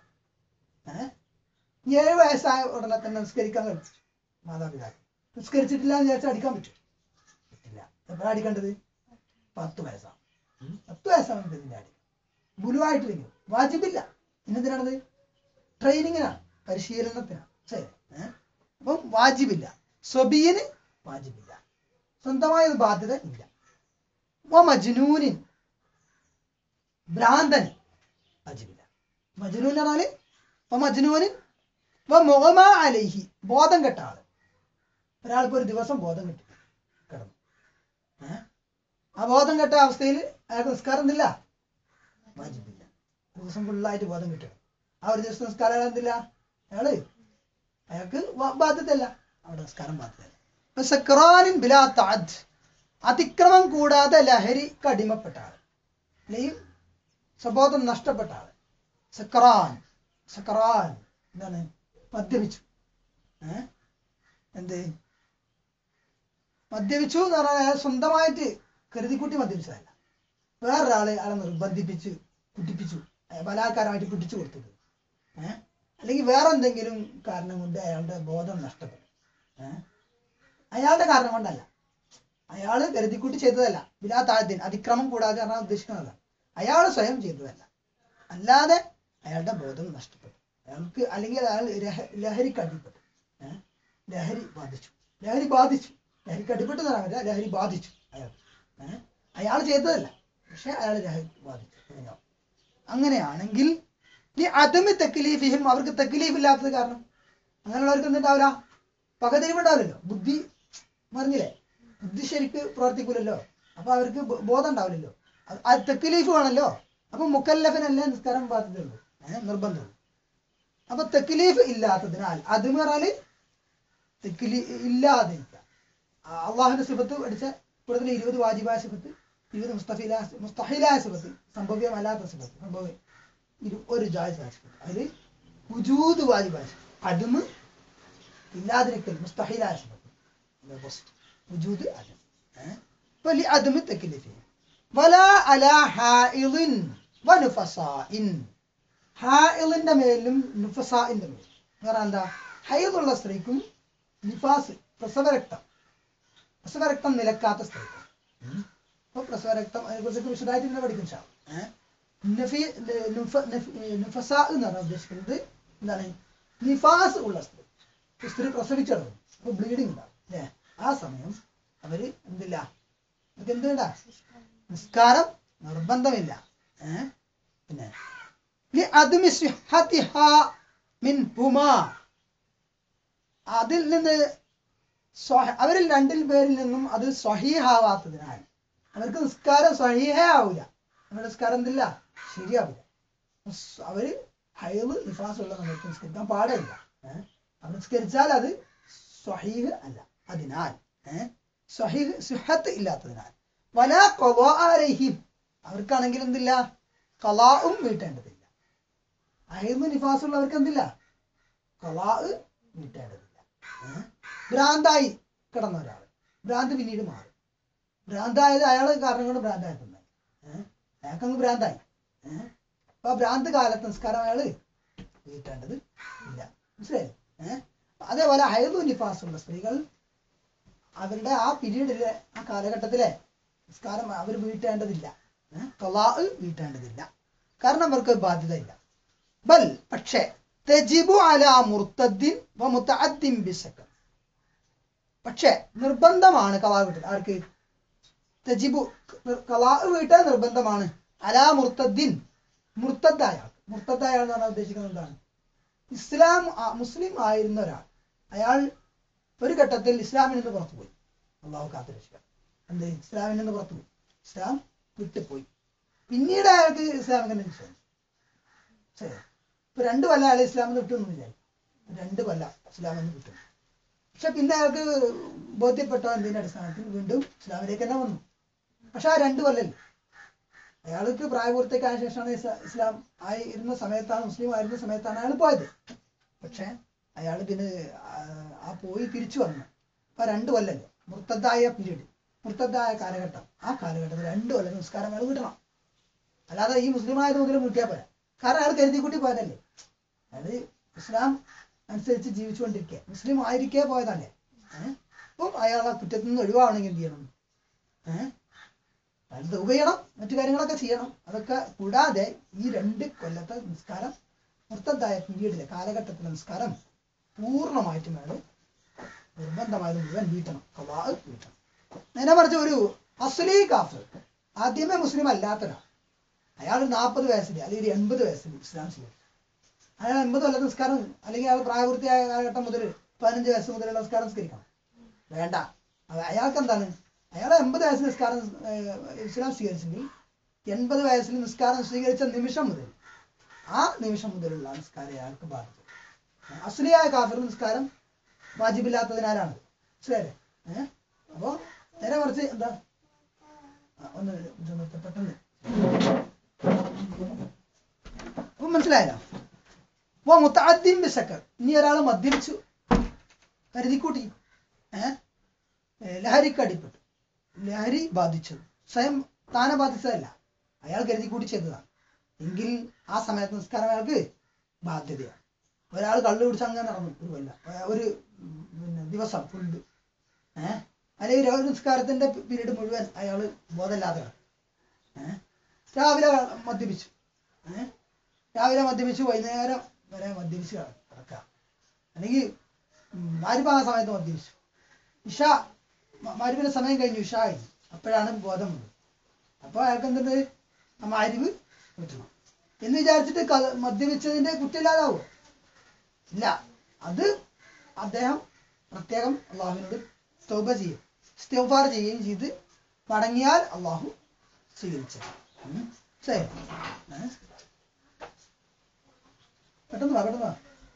ഏഹ് നീ ഏഴ് വയസ്സായ ഉടനെ തന്നെ നിസ്കരിക്കാൻ കഴിച്ചു മാതാപിതാക്കൾ നിസ്കരിച്ചിട്ടില്ല എന്ന് വിചാരിച്ചാൽ അടിക്കാൻ പറ്റും പറ്റില്ല എപ്പോഴാണ് അടിക്കേണ്ടത് പത്ത് വയസ്സാണ് ഉം. പത്ത് വയസ്സാണ് ഇതിന്റെ അടി ഗുരുവായിട്ടില്ലെങ്കിൽ വാജിബില്ല പിന്നെന്തിനാണത് ട്രെയിനിങ്ങിനാണ് പരിശീലനത്തിനാണ് ശരി ഏഹ് അപ്പം വാജിബില്ല സ്വബീന് വാജിബില്ല സ്വന്തമായ ഒരു ബാധ്യത ഇല്ല വ മജ്നൂനിൻ ഭ്രാന്തന് വാജിബില്ല മജ്നൂൻ എന്ന് പറഞ്ഞാല് ഇപ്പൊ മജ്നൂന് ഇപ്പൊ മുഹമ്മ അലൈഹി ബോധം കെട്ട ആള് ഒരാൾക്ക് ഒരു ദിവസം ബോധം കിട്ടി കിടന്നു ഏഹ് ആ ബോധം കെട്ട അവസ്ഥയിൽ അയാൾക്ക് നിസ്കാരം എന്തില്ല വാജിബില്ല ഒരു ദിവസം ഫുള്ളായിട്ട് ബോധം കിട്ടണം ആ ഒരു ദിവസം നിസ്കാരം അയാൾ എന്തില്ല അയാള് അയാൾക്ക് വ- ബാധ്യതയല്ല അവിടെ നിസ്കാരം ബാധ്യതയല്ല ഇപ്പൊ സക്രാനിൻ ബിലാ താജ് അതിക്രമം കൂടാതെ ലഹരിക്ക് അടിമപ്പെട്ട ആൾ അല്ലെങ്കിൽ സ്വബോധം നഷ്ടപ്പെട്ട ആൾ സക്രാൻ സക്രാൻ എന്താണ് മദ്യപിച്ചു ഏ എന്ത് മദ്യപിച്ചു എന്ന് പറഞ്ഞാൽ അയാൾ സ്വന്തമായിട്ട് കരുതിക്കൂട്ടി മദ്യപിച്ചതല്ല വേറൊരാളെ അയാളെ നിർബന്ധിപ്പിച്ച് കുട്ടിപ്പിച്ചു അയാൾ ബലാത്കാരമായിട്ട് കുട്ടിച്ചു കൊടുത്തത് ഏഹ് അല്ലെങ്കിൽ വേറെ എന്തെങ്കിലും കാരണം കൊണ്ട് അയാളുടെ ബോധം നഷ്ടപ്പെട്ടു ഏഹ് അയാളുടെ കാരണം കൊണ്ടല്ല അയാൾ കരുതിക്കൂട്ടി ചെയ്തതല്ല ബിലാ താഴ്ത്തിൻ അതിക്രമം കൂടാതെ പറഞ്ഞാൽ ഉദ്ദേശിക്കുന്നതല്ല അയാൾ സ്വയം ചെയ്തതല്ല അല്ലാതെ അയാളുടെ ബോധം നഷ്ടപ്പെട്ടു അയാൾക്ക് അല്ലെങ്കിൽ അയാൾ രഹ- ലഹരിക്ക് അടിപ്പെട്ടു ഏഹ് ലഹരി ബാധിച്ചു ലഹരി ബാധിച്ചു ലഹരിക്ക് അടിപ്പെട്ടു എന്ന് പറയാൻ പറ്റില്ല ലഹരി ബാധിച്ചു അയാൾ ഏഹ് അയാൾ ചെയ്തതല്ല പക്ഷെ അയാൾ ലഹരി ബാധിച്ചു അങ്ങനെയാവും. അങ്ങനെയാണെങ്കിൽ ഈ അതമി തെക്കിലീഫിയും അവർക്ക് തെക്കിലീഫ് ഇല്ലാത്തത് കാരണം അങ്ങനെയുള്ളവർക്ക് എന്തുണ്ടാവില്ല പകതിരിവുണ്ടാവില്ലല്ലോ ബുദ്ധി മറിഞ്ഞില്ലേ ബുദ്ധി ശരിക്ക് പ്രവർത്തിക്കൂലല്ലോ അപ്പൊ അവർക്ക് ബോ- ബോധം ഉണ്ടാവില്ലല്ലോ അത് ആ തെക്കിലീഫ് വേണല്ലോ അപ്പൊ മുക്കല്ലഫിനല്ലേ നിസ്കാരം ബാധ്യതയുള്ളൂ ഏഹ് നിർബന്ധമുള്ളൂ അപ്പൊ തെക്കിലീഫ് ഇല്ലാത്തതിനാൽ അത് പറഞ്ഞാല് തെക്കിലി ഇല്ലാതിരിക്കുക അള്ളാഹുന്റെ സിഫത്ത് പഠിച്ച കൂടുതൽ ഇരുപത് വാജിബായ സിഫത്ത് ഇരുപത് മുസ്തഫില മുസ്തഹിലായ സിഫത്ത് സംഭവ്യമല്ലാത്ത സിഫത്ത് സംഭവം ഇരു ഒരു ജായിസായ സിഫത്ത് അതിൽ ഉജൂദ് വാജിബായ സിഫത്ത് അതും ഇല്ലാതിരിക്കൽ മുസ്തഹിലായ സിഫത്ത് ഓപ്പോസിറ്റ് വജൂദ് അദം ഏഹ് വലി അദം തക്ലീഫ് വല അല ഹായിളിൻ വനുഫസായിൻ ഹായിളിന്റെ മേലും നുഫസായിന്റെ മേലും വേറെ എന്താ ഹൈദുള്ള സ്ത്രീക്കും നിഫാസ് പ്രസവരക്തം പ്രസവരക്തം നിലക്കാത്ത സ്ത്രീക്കും ഉം. അപ്പൊ പ്രസവരക്തം അതിനെക്കുറിച്ചൊക്കെ വിശദമായിട്ട് ഇങ്ങനെ പഠിക്കും ഷാ ഏഹ് നഫി നുഫ നഫ് നുഫസ എന്ന് പറഞ്ഞാൽ ഉദ്ദേശിക്കുന്നത് എന്താണ് നിഫാസ് ഉള്ള സ്ത്രീ ഒരു സ്ത്രീ പ്രസവിച്ചത് അപ്പൊ ബ്ലീഡിങ് ഉണ്ടാവും അല്ലേ ആ സമയം അവര് എന്തില്ല അവർക്ക് എന്ത് വേണ്ട നിസ്കാരം നിർബന്ധമില്ല ഏ പിന്നെ ലി സിഹ്ഹതിഹാ മിൻഹുമാ. അതിൽ നിന്ന് സ്വഹ- അവരിൽ രണ്ടിൽ പേരിൽ നിന്നും അത് സ്വഹീഹാവാത്തതിനാൽ അവർക്ക് നിസ്കാരം സ്വഹീഹേ ആവില്ല അവരുടെ നിസ്കാരം എന്തില്ല ശരിയാവില്ല സ് അവര് ഹൈവ് നിഫാസുള്ള സമയത്ത് നിസ്കരിക്കാൻ പാടില്ല ഏഹ് അവർ നിസ്കരിച്ചാൽ അത് സ്വഹീഹ് അല്ല അതിനാൽ ഏഹ് സ്വഹീഹ് സുഹത്ത് ഇല്ലാത്തതിനാൽ വല കൊവാരഹിം അവർക്കാണെങ്കിൽ എന്തില്ല കലാവും വീട്ടേണ്ടതില്ല അഹിമ് നിഫാസുള്ളവർക്ക് എന്തില്ല കലാ വീട്ടേണ്ടതില്ല ഏഹ് ഭ്രാന്തായി കിടന്ന ഒരാൾ ഭ്രാന്ത് പിന്നീട് മാറും ഭ്രാന്തായത് അയാൾ കാരണം കൊണ്ട് ഭ്രാന്തായിട്ടുണ്ടായി ഏഹ് അയാൾക്കങ്ങ് ഭ്രാന്തായി ഏഹ് അപ്പൊ ആ ഭ്രാന്ത് കാലത്ത് നിസ്കാരം അയാള് വീട്ടേണ്ടത് ഇല്ല മനസ്സിലായി ഏഹ് അതേപോലെ ഹൈദു നിഫാസ് ഉള്ള സ്ത്രീകൾ അവരുടെ ആ പീരീഡിലെ ആ കാലഘട്ടത്തിലെ നിസ്കാരം അവർ വീട്ടേണ്ടതില്ല ഏഹ് തൊലാ വീട്ടേണ്ടതില്ല കാരണം അവർക്ക് ബാധ്യതയില്ല ബൽ പക്ഷേ തെജിബു അല മുർത്തദ്ദിൻ വ മുത്തഅദ്ദിൻ ബിസക്ക പക്ഷേ നിർബന്ധമാണ് കലാ വീട്ടൽ ആർക്ക് തെജിബു കലാ വീട്ടാൻ നിർബന്ധമാണ് അലാ മുർത്തദ്ദിൻ മുർത്തദ്ദായ ആൾ മുർത്തദ്ദായ ആൾ എന്ന് പറഞ്ഞാൽ ഉദ്ദേശിക്കുന്നത് എന്താണ് ഇസ്ലാം ആ- മുസ്ലിം ആയിരുന്ന ഒരാൾ അയാൾ ഒരു ഘട്ടത്തിൽ ഇസ്ലാമിൽ നിന്ന് പുറത്തുപോയി അള്ളാഹു കാത്തുരക്ഷിക്കുക എന്ത് ഇസ്ലാമിൽ നിന്ന് പുറത്തുപോയി ഇസ്ലാം വിട്ടുപോയി പിന്നീട് അയാൾക്ക് ഇസ്ലാമിൽ തന്നെ വിശ്വാസം ശരി ഇപ്പൊ രണ്ട് കൊല്ലം അയാൾ ഇസ്ലാമിൽ നിന്ന് വിട്ടു എന്ന് വിചാരിക്കും രണ്ട് കൊല്ലം ഇസ്ലാമിൽ നിന്ന് വിട്ടു പക്ഷെ പിന്നെ അയാൾക്ക് ബോധ്യപ്പെട്ട എന്തിന്റെ അടിസ്ഥാനത്തിൽ വീണ്ടും ഇസ്ലാമിലേക്ക് തന്നെ വന്നു പക്ഷെ ആ രണ്ട് കൊല്ലല്ലേ അയാൾക്ക് പ്രായപൂർത്തിയായ ശേഷമാണ് ഇസ്ലാ- ഇസ്ലാം ആയി ഇരുന്ന സമയത്താണ് മുസ്ലിം ആയിരുന്ന സമയത്താണ് അയാൾ പോയത് പക്ഷെ അയാൾ പിന്നെ ആ- ആ പോയി തിരിച്ചു വന്നു അപ്പൊ രണ്ട് കൊല്ലല്ലേ മുർത്തദ്ദായ പീരീഡ് മുർത്തദ്ദായ കാലഘട്ടം ആ കാലഘട്ടത്തിൽ രണ്ട് കൊല്ലം നിസ്കാരം അയാൾ വിടണം അല്ലാതെ ഈ മുസ്ലിം ആയത് മുതൽ മുട്ടിയാൽ പോരാ കാരണം അയാൾ കരുതി കൂട്ടി പോയതല്ലേ അയാൾ ഇസ്ലാം അനുസരിച്ച് ജീവിച്ചുകൊണ്ടിരിക്കുക മുസ്ലിം ആയിരിക്കേ പോയതല്ലേ ഏഹ് അപ്പം അയാൾ ആ കുറ്റത്തിൽ നിന്ന് ഒഴിവാവണമെങ്കിൽ എന്ത് ചെയ്യണം ഏഹ് അയാൾ തൗബ ചെയ്യണം മറ്റു കാര്യങ്ങളൊക്കെ ചെയ്യണം അതൊക്കെ കൂടാതെ ഈ രണ്ട് കൊല്ലത്തെ നിസ്കാരം മുർത്തദ്ദായ പീരീഡിലെ കാലഘട്ടത്തിലെ നിസ്കാരം പൂർണ്ണമായിട്ടും അയാൾ നിർബന്ധമായത് മുഴുവൻ വീട്ടണം കവാ വീട്ടണം നേരെ മറിച്ച് ഒരു അസ്ലീ കാഫർ ആദ്യമേ മുസ്ലിം അല്ലാത്ത ഒരാൾ അയാൾ നാൽപ്പത് വയസ്സിൽ അല്ലെങ്കിൽ ഒരു എൺപത് വയസ്സിൽ ഇസ്ലാം സ്വീകരിച്ചു അയാൾ എൺപത് കൊല്ലത്തെ നിസ്കാരം അല്ലെങ്കിൽ അയാൾ പ്രായപൂർത്തിയായ കാലഘട്ടം മുതൽ പതിനഞ്ച് വയസ്സ് മുതലുള്ള നിസ്കാരം നിസ്കരിക്കണം വേണ്ട അത് അയാൾക്ക് എന്താണ് അയാൾ എൺപത് വയസ്സിൽ നിസ്കാരം ഏഹ്, ഇസ്ലാം സ്വീകരിച്ചെങ്കിൽ എൺപത് വയസ്സിൽ നിസ്കാരം സ്വീകരിച്ച നിമിഷം മുതൽ ആ നിമിഷം മുതലുള്ള നിസ്കാരം അയാൾക്ക് ബാധിക്കും അസുലിയായ കാഫിർ നിസ്കാരം വാജിബില്ലാത്തതിനാലാണ് മനസ്സിലായില്ലേ ഏഹ് അപ്പോ നേരെ മറിച്ച് എന്താ ആ, ഒന്ന് ഇത് നിർത്ത് പെട്ടെന്ന് അപ്പൊ മനസ്സിലായല്ലോ അപ്പൊ മുത്താദ്യം ബിസക്കർ ഇനി ഒരാൾ മദ്യപിച്ചു കരുതിക്കൂട്ടി ഏഹ് ലഹരിക്ക് അടിപ്പെട്ടു ലഹരി ബാധിച്ചത് സ്വയം താനെ ബാധിച്ചതല്ല അയാൾ കരുതിക്കൂട്ടി ചെയ്തതാണ് എങ്കിൽ ആ സമയത്ത് നിസ്കാരം അയാൾക്ക് ബാധ്യതയാണ് ഒരാൾ കള്ളു കുടിച്ച് അങ്ങനെ നടന്നു ഒരു കൊല്ല ഒരു ഉം, പിന്നെ ദിവസം ഫുള്ള് ഏഹ് അല്ലെങ്കിൽ ഒരു നിസ്കാരത്തിന്റെ പീരീഡ് മുഴുവൻ അയാൾ ബോധമില്ലാതെ കിടക്കും. ഏഹ് രാവിലെ മദ്യപിച്ചു ഏഹ് രാവിലെ മദ്യപിച്ചു വൈകുന്നേരം വരെ മദ്യപിച്ച് കിട- കിടക്കുക അല്ലെങ്കിൽ മാരിപ്പാകുന്ന സമയത്ത് മദ്യപിച്ചു ഇഷ മാരിപ്പിന്റെ സമയം കഴിഞ്ഞു ഇഷ കഴിഞ്ഞു അപ്പോഴാണ് ബോധം വന്നത് അപ്പോൾ അയാൾക്ക് എന്തുണ്ട് ആ മാരിവ് കിട്ടണം എന്ന് വിചാരിച്ചിട്ട് ക- മദ്യപിച്ചതിന്റെ കുറ്റമില്ലാതാവോ ഇല്ല അത് അദ്ദേഹം പ്രത്യേകം അള്ളാഹുവിനോട് തൗബ ചെയ്യും ഇസ്തിഗ്ഫാർ ചെയ്യുകയും ചെയ്ത് മടങ്ങിയാൽ അള്ളാഹു സ്വീകരിച്ചത് ഉം. ശരി ഏ? പെട്ടെന്ന് വാ പെട്ടെന്ന് വാ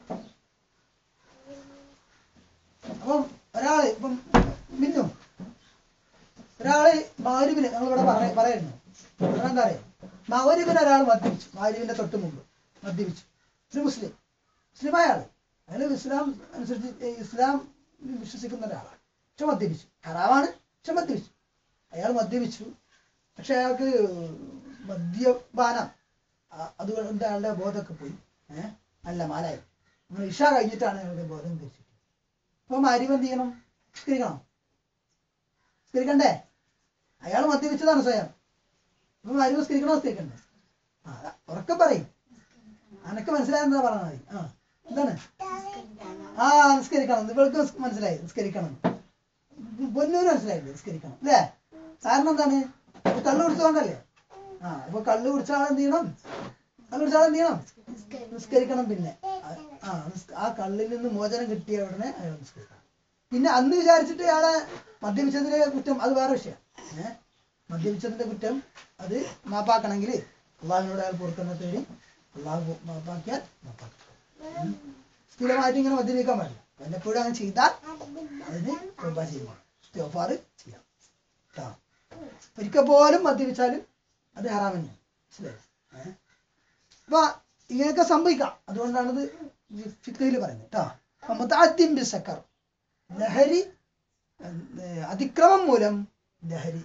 അപ്പം ഒരാള് ഇപ്പം മിന്നും ഒരാള് മാരുവിന് നമ്മളിവിടെ പറ പറയുന്നു കാരണം എന്താ പറയാ മൗരുവിന് ഒരാൾ മദ്യപിച്ചു മാരുവിന്റെ തൊട്ട് മുമ്പ് മദ്യപിച്ചു ഒരു മുസ്ലിം മുസ്ലിമായ ആള് അയാൾ ഇസ്ലാം അനുസരിച്ച് ഏ, ഇസ്ലാം വിശ്വസിക്കുന്ന ഒരാളാണ് പക്ഷെ മദ്യപിച്ചു ഹറാമാണ് പക്ഷെ മദ്യപിച്ചു അയാൾ മദ്യപിച്ചു പക്ഷെ അയാൾക്ക് മദ്യപാനം ആ- അതുകൊണ്ട് അയാളുടെ ബോധമൊക്കെ പോയി ഏഹ് അല്ല മാലായി നമ്മൾ ഇഷ കഴിഞ്ഞിട്ടാണ് അയാളുടെ ബോധം ധരിച്ചത് അപ്പൊ മാരിവ് എന്ത് ചെയ്യണം സ്കരിക്കണം സ്കരിക്കണ്ടേ അയാൾ മദ്യപിച്ചതാണ് സ്വയം അപ്പൊ മാരിവ് സ്കരിക്കണോ സ്കരിക്കണ്ടേ ആ അതാ, ഉറക്കെ പറയും അനക്ക് മനസ്സിലായെന്നാ പറഞ്ഞാൽ മതി ആ എന്താണ് ആ നിസ്കരിക്കണം ഇവൾക്ക് മനസ്സിലായി നിസ്കരിക്കണം പൊന്നൂര് മനസ്സിലായില്ലേ നിസ്കരിക്കണം അല്ലേ കാരണം എന്താണ് ഇത് കള്ളു കുടിച്ചതുകൊണ്ടല്ലേ ആ ഇപ്പൊ കള്ളു കുടിച്ച ആൾ എന്ത് ചെയ്യണം കള്ളു കുടിച്ച ആൾ എന്ത് ചെയ്യണം നിസ്കരിക്കണം പിന്നെ ആ, ആ നിസ്- ആ കള്ളിൽ നിന്ന് മോചനം കിട്ടിയ ഉടനെ അയാൾ നിസ്കരിക്കണം പിന്നെ അന്ന് വിചാരിച്ചിട്ട് അയാളെ മദ്യപിച്ചതിന്റെ കുറ്റം അത് വേറെ വിഷയം ഏഹ് മദ്യപിച്ചതിന്റെ കുറ്റം അത് മാപ്പാക്കണമെങ്കിൽ അള്ളാഹിനോട് അയാൾ പുറത്തുനിന്ന് തേടി അള്ളാഹു മാപ്പാക്കിയാൽ മാപ്പാക്കും ഉം. സ്ഥിരമായിട്ട് ഇങ്ങനെ മദ്യപിക്കാൻ പാടില്ല വല്ലപ്പോഴും അങ്ങനെ ചെയ്താൽ അതിന് തോബ ചെയ്യണം ഇസ്തിഗ്ഫാർ ചെയ്യാം കേട്ടോ ഒരിക്കൽ പോലും മദ്യപിച്ചാലും അത് ഹറാം തന്നെ മനസ്സിലായോ ഏഹ് അപ്പൊ ഇങ്ങനെയൊക്കെ സംഭവിക്കാം അതുകൊണ്ടാണ് ഇത് ഫിക്കയിൽ പറയുന്നത് കേട്ടോ അപ്പൊ മുതാദ്യം ബിസക്കർ ലഹരി ഏഹ്, അതിക്രമം മൂലം ലഹരി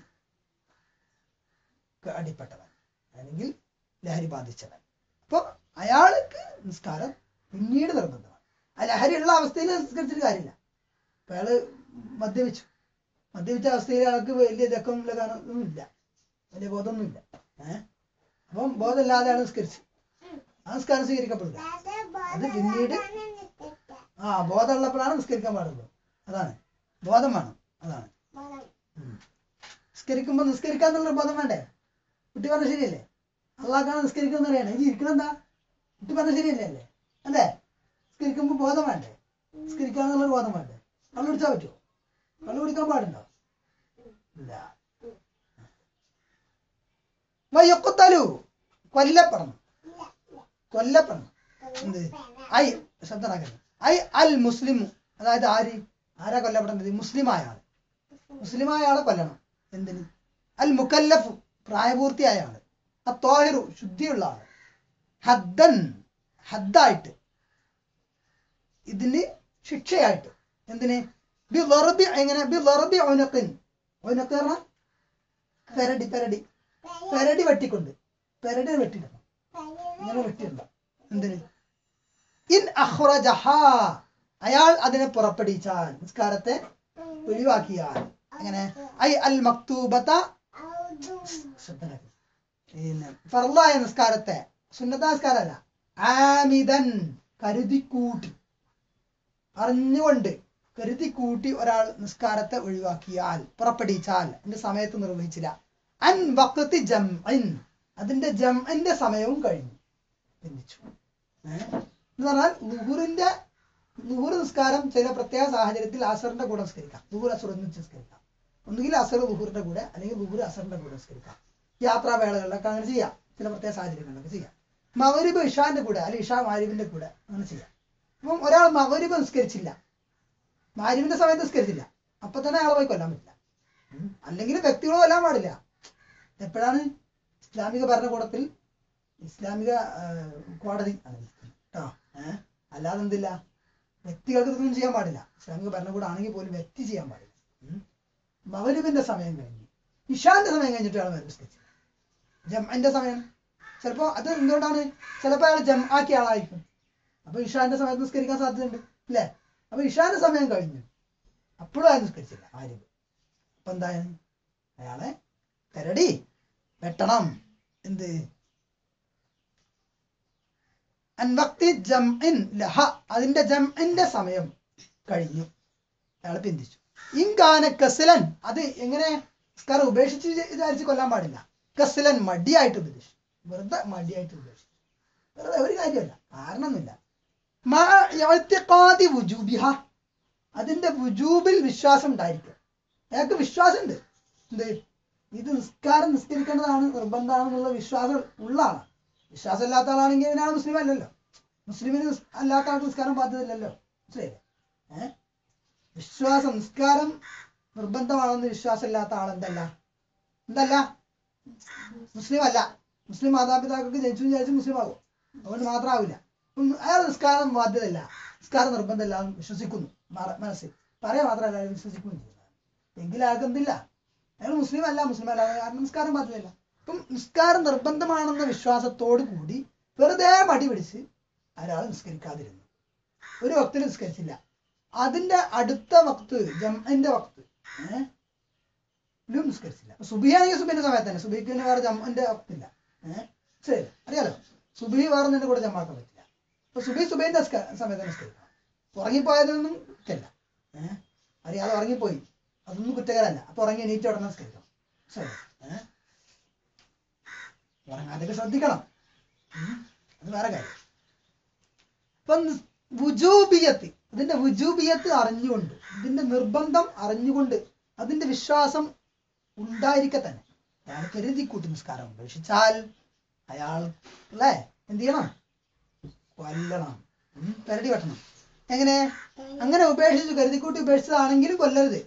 ക്ക് അടിപ്പെട്ടവൻ അല്ലെങ്കിൽ ലഹരി ബാധിച്ചവൻ അപ്പൊ അയാൾക്ക് നിസ്കാരം പിന്നീട് നിർബന്ധമാണ് ആ ലഹരി ഉള്ള അവസ്ഥയിൽ നിസ്കരിച്ചിട്ട് കാര്യമില്ല അപ്പൊ അയാള് മദ്യപിച്ചു മദ്യപിച്ച അവസ്ഥയിൽ അയാൾക്ക് വലിയ ദക്കം ഒന്നും ഇല്ല വലിയ ബോധമൊന്നുമില്ല ഏഹ് അപ്പം ബോധമില്ലാതെ അയാൾ നിസ്കരിച്ചു ആ നിസ്കാരം സ്വീകരിക്കപ്പെടില്ല അത് പിന്നീട് ആ ബോധമുള്ളപ്പോഴാണ് നിസ്കരിക്കാൻ പാടുള്ളൂ അതാണ് ബോധം വേണം അതാണ് ഉം. നിസ്കരിക്കുമ്പോ നിസ്കരിക്കാന്നുള്ള ബോധം വേണ്ടേ കുട്ടി പറഞ്ഞ ശരിയല്ലേ അള്ളാഹ്ക്കാണ് നിസ്കരിക്കുന്ന അറിയണേ ഇനി ഇരിക്കണെന്താ കുട്ടി പറഞ്ഞ ശരിയല്ലേ അല്ലേ അല്ലേ നിസ്കരിക്കുമ്പോ ബോധം വേണ്ടേ നിസ്കരിക്കാന്നുള്ളൊരു ബോധം വേണ്ടേ കള്ളു കുടിച്ചാൽ പറ്റുമോ കള്ളു കുടിക്കാൻ പാടുണ്ടോ ഇല്ല വയ്യൊക്കത്തലു കൊല്ലപ്പെടണം കൊല്ലപ്പെടണം എന്ത് ഐ ശബ്ദമാക്കരുത് ഐ അൽ മുസ്ലിമു അതായത് ആര് ആരാ കൊല്ലപ്പെടേണ്ടത് മുസ്ലിമായ ആള് മുസ്ലിമായ ആളെ കൊല്ലണം എന്തിന് അൽ മുക്കല്ലഫു പ്രായപൂർത്തിയായ ആള് അത്തോഹിറു ശുദ്ധിയുള്ള ആള് ഹദ്ദൻ ഹദ്ദായിട്ട് ഇതിന് ശിക്ഷയായിട്ട് എന്തിന് ബി ലറബി എങ്ങനെ ബി ലറബി ഒനക്കിൻ ഒനക്ക് പറഞ്ഞാൽ പെരടി പെരടി പെരടി വെട്ടിക്കൊണ്ട് പെരടി വെട്ടിയിടണം ഇങ്ങനെ വെട്ടിയിടണം എന്തിന് ഇൻ അഹ്റജഹ അയാൾ അതിനെ പുറപ്പെടുവിച്ചാൽ നിസ്കാരത്തെ ഒഴിവാക്കിയാൽ അങ്ങനെ ഐ അൽ മക്തൂബത്ത ശ്രദ്ധനാക്കി. പിന്നെ ഫർലായ നിസ്കാരത്തെ സുന്നത്ത നിസ്കാരമല്ല ആമിതൻ കരുതിക്കൂട്ടി അറിഞ്ഞുകൊണ്ട് കരുതിക്കൂട്ടി ഒരാൾ നിസ്കാരത്തെ ഒഴിവാക്കിയാൽ പുറപ്പെടുവിച്ചാൽ അതിന്റെ സമയത്ത് നിർവഹിച്ചില്ല അൻ വക്തി ജം അതിന്റെ ജംഇന്റെ സമയവും കഴിഞ്ഞു ബന്ധിച്ചു ഏഹ് എന്ന് പറഞ്ഞാൽ ലുഹുറിന്റെ ലുഹുർ നിസ്കാരം ചില പ്രത്യേക സാഹചര്യത്തിൽ അസറിന്റെ കൂടെ നിസ്കരിക്കാം ലുഹുർ അസർ ഒന്നിച്ച് നിസ്കരിക്കാം ഒന്നുകിൽ അസർ ലുഹുറിന്റെ കൂടെ അല്ലെങ്കിൽ ലുഹുർ അസറിന്റെ കൂടെ നിസ്കരിക്കാം യാത്രാവേളകളിലൊക്കെ അങ്ങനെ ചെയ്യാം ചില പ്രത്യേക സാഹചര്യങ്ങളിലൊക്കെ ചെയ്യാം മകരിബ് ഇഷാന്റെ കൂടെ അല്ലെങ്കിൽ ഇഷാ മാരിബിന്റെ കൂടെ അങ്ങനെ ചെയ്യാം അപ്പം ഒരാൾ മകരിബ് നിസ്കരിച്ചില്ല മാരിബിന്റെ സമയത്ത് നിസ്കരിച്ചില്ല അപ്പൊ തന്നെ അയാളെ പോയി കൊല്ലാൻ പറ്റില്ല ഉം. അല്ലെങ്കിൽ വ്യക്തികളോ കൊല്ലാൻ പാടില്ല എപ്പോഴാണ് ഇസ്ലാമിക ഭരണകൂടത്തിൽ ഇസ്ലാമിക ആ, കോടതി ആണ് കേട്ടോ ഏഹ് അല്ലാതെ എന്തില്ല വ്യക്തികൾക്ക് ഇതൊന്നും ചെയ്യാൻ പാടില്ല ഇസ്ലാമിക ഭരണകൂടം ആണെങ്കിൽ പോലും വ്യക്തി ചെയ്യാൻ പാടില്ല ഉം. മകരിബിന്റെ സമയം കഴിഞ്ഞു ഇഷാന്റെ സമയം കഴിഞ്ഞിട്ട് അയാൾ നിസ്കരിച്ചു ജംഅന്റെ സമയം ചിലപ്പോ അത് എന്തുകൊണ്ടാണ് ചിലപ്പോ അയാൾ ജം ആക്കിയ ആളായിരിക്കും അപ്പൊ ഇഷാന്റെ സമയത്ത് നിസ്കരിക്കാൻ സാധ്യതയുണ്ട് അല്ലേ അപ്പൊ ഇഷാന്റെ സമയം കഴിഞ്ഞു അപ്പോഴും അയാൾ നിസ്കരിച്ചില്ല ആരും അപ്പൊ എന്താണ് അയാളെ കരടി വെട്ടണം എന്ത് അൻവക്തി ജംഇൻ ലഹ അതിന്റെ ജംഇന്റെ സമയം കഴിഞ്ഞു അയാൾ പിന്തിച്ചു ഇൻകാന കസിലൻ അത് എങ്ങനെ നിസ്കാരം ഉപേക്ഷിച്ച് വിചാ- വിചാരിച്ച് കൊല്ലാൻ പാടില്ല കസിലൻ മടിയായിട്ട് ഉപദേശിച്ചു വെറുതെ മടിയായിട്ട് ഉപദേശിച്ചു വെറുതെ ഒരു കാര്യമല്ല കാരണമൊന്നുമില്ല മാ ഇഅ്തിഖാദി വുജൂബിഹ അതിന്റെ വുജൂബിൽ വിശ്വാസം ഉണ്ടായിരിക്കും അയാൾക്ക് വിശ്വാസമുണ്ട് എന്ത് ഇത് നിസ്കാരം നിസ്കരിക്കേണ്ടതാണ് നിർബന്ധമാണെന്നുള്ള വിശ്വാസം ഉള്ള ആളാണ് വിശ്വാസം ഇല്ലാത്ത ആളാണെങ്കിൽ ഇതിനാണ് മുസ്ലിം അല്ലല്ലോ മുസ്ലിമിന് നിസ്- അല്ലാത്ത ആൾക്ക് നിസ്കാരം ബാധ്യതയില്ലല്ലോ മനസ്സിലായില്ലേ ഏഹ് വിശ്വാസം നിസ്കാരം നിർബന്ധമാണെന്ന് വിശ്വാസം ഇല്ലാത്ത ആളെന്തല്ല എന്തല്ല മുസ്ലിം അല്ല മുസ്ലിം മാതാപിതാക്കൾക്ക് ജനിച്ചു വിചാരിച്ച് മുസ്ലിം ആകും അതുകൊണ്ട് മാത്രമാവില്ല ഉം, അയാൾ നിസ്കാരം ബാധ്യതയില്ല നിസ്കാരം നിർബന്ധമില്ല എന്ന് വിശ്വസിക്കുന്നു മറ- മനസ്സിൽ പറയാ മാത്രമല്ല അയാൾ വിശ്വസിക്കുകയും ചെയ്യുന്നത് എങ്കിൽ അയാൾക്ക് എന്തില്ല അയാൾ മുസ്ലിം അല്ല മുസ്ലിം അല്ല കാരണം നിസ്കാരം ബാധ്യതയില്ല അപ്പം നിസ്കാരം നിർബന്ധമാണെന്ന വിശ്വാസത്തോടു കൂടി വെറുതെ മടി പിടിച്ച് അയാൾ നിസ്കരിക്കാതിരുന്നു ഒരു വക്തിൽ നിസ്കരിച്ചില്ല അതിന്റെ അടുത്ത വക്ത് ജംഅന്റെ വക്ത് ഏഹ് ഇതിലും നിസ്കരിച്ചില്ല അപ്പൊ സുബിയാണെങ്കിൽ സുബിന്റെ സമയത്ത് തന്നെ സുബിക്ക് പിന്നെ വേറെ ജമ്മന്റെ വക്തില്ല ഏഹ് ശരി അറിയാലോ സുബി വേറെ നിന്റെ കൂടെ ജമാക്കാൻ പറ്റില്ല അപ്പൊ സുബി സുബൈന്റെ സമയത്ത് നിസ്കരിക്കണം ഉറങ്ങിപ്പോയതൊന്നും കുറ്റല്ല ഏഹ് അറിയാതെ ഉറങ്ങിപ്പോയി അതൊന്നും കുറ്റകരമല്ല അപ്പൊ ഉറങ്ങി എണീറ്റ് ഉടനെ നിസ്കരിക്കണം ശരി ഏഹ് ഉറങ്ങാതൊക്കെ ശ്രദ്ധിക്കണം ഉം. അത് വേറെ കാര്യം ഇപ്പം വുജൂബിയത്ത് ഇതിന്റെ വുജൂബിയത്ത് അറിഞ്ഞുകൊണ്ട് ഇതിന്റെ നിർബന്ധം അറിഞ്ഞുകൊണ്ട് അതിന്റെ വിശ്വാസം ഉണ്ടായിരിക്കെ തന്നെ അയാൾ കരുതി കൂട്ടി നിസ്കാരം ഉപേക്ഷിച്ചാൽ അയാൾ അല്ലേ എന്ത് ചെയ്യണം കൊല്ലണം ഉം, കരടി വെട്ടണം എങ്ങനെ അങ്ങനെ ഉപേക്ഷിച്ചു കരുതിക്കൂട്ടി ഉപേക്ഷിച്ചതാണെങ്കിലും കൊല്ലരുത്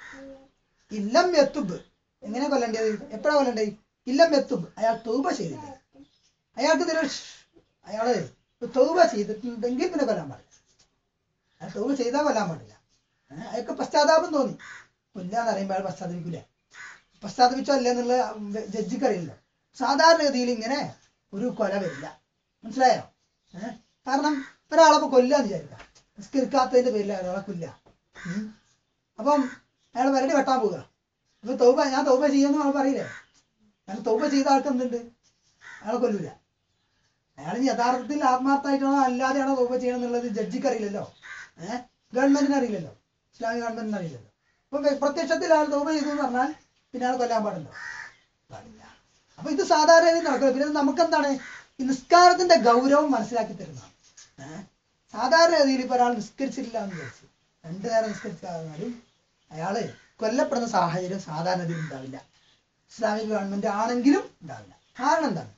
ഇല്ലം എത്തുബ് എങ്ങനെ കൊല്ലേണ്ടത് എപ്പോഴാ കൊല്ലേണ്ടത് ഇല്ലം എത്തുബ് അയാൾ തൗബ ചെയ്തില്ല അയാൾക്ക് ഇതിൽ അയാള് തൗബ ചെയ്തിട്ടുണ്ടെങ്കിൽ പിന്നെ കൊല്ലാൻ പാടില്ല അയാൾ തൗബ ചെയ്താൽ കൊല്ലാൻ പാടില്ല ഏഹ് അയാൾക്ക് പശ്ചാത്താപം തോന്നി കൊല്ലാന്ന് അറിയുമ്പോൾ അയാൾ പശ്ചാത്തപിക്കില്ല പശ്ചാത്തപിച്ചോ അല്ലേ എന്നുള്ള ജഡ്ജിക്ക് അറിയില്ല സാധാരണഗതിയിൽ ഇങ്ങനെ ഒരു കൊല വരില്ല മനസ്സിലായോ ഏഹ് കാരണം ഒരാളെ കൊല്ലാന്ന് വിചാരിക്കാം നിസ്കരിക്കാത്തതിന്റെ പേരിൽ ഒരാളെ കൊല്ല ഉം. അപ്പം അയാൾ വരടി വെട്ടാൻ പോവുക അപ്പൊ തൗബ ഞാൻ തൗബ ചെയ്യുമെന്ന് അയാൾ പറയില്ലേ കാരണം തൗബ ചെയ്ത ആൾക്ക് എന്തുണ്ട് അയാളെ കൊല്ലൂല അയാൾ യഥാർത്ഥത്തിൽ ആത്മാർത്ഥമായിട്ടാണോ അല്ലാതെയാണോ തൗബ ചെയ്യണം എന്നുള്ളത് ജഡ്ജിക്ക് അറിയില്ലല്ലോ ഏഹ് ഗവൺമെന്റിന് അറിയില്ലല്ലോ ഇസ്ലാമിക ഗവൺമെന്റിന് അറിയില്ലല്ലോ അപ്പൊ വ്യ- പ്രത്യക്ഷത്തിൽ അയാൾ തൗബ ചെയ്തു എന്ന് പറഞ്ഞാൽ പിന്നെ അയാൾ കൊല്ലാൻ പാടുണ്ടോ പാടില്ല അപ്പൊ ഇത് സാധാരണ രീതിയിൽ നടക്കുന്നത് പിന്നെ നമുക്ക് എന്താണ് ഈ നിസ്കാരത്തിന്റെ ഗൗരവം മനസ്സിലാക്കി തരുന്നതാണ് ഏഹ് സാധാരണ രീതിയിൽ ഇപ്പൊ ഒരാൾ നിസ്കരിച്ചിട്ടില്ല എന്ന് വിചാരിച്ചു രണ്ടു നേരം നിസ്കരിച്ചാലും അയാള് കൊല്ലപ്പെടുന്ന സാഹചര്യം സാധാരണ രീതിയിൽ ഉണ്ടാവില്ല ഇസ്ലാമിക ഗവൺമെന്റ് ആണെങ്കിലും ഉണ്ടാവില്ല കാരണം എന്താണ്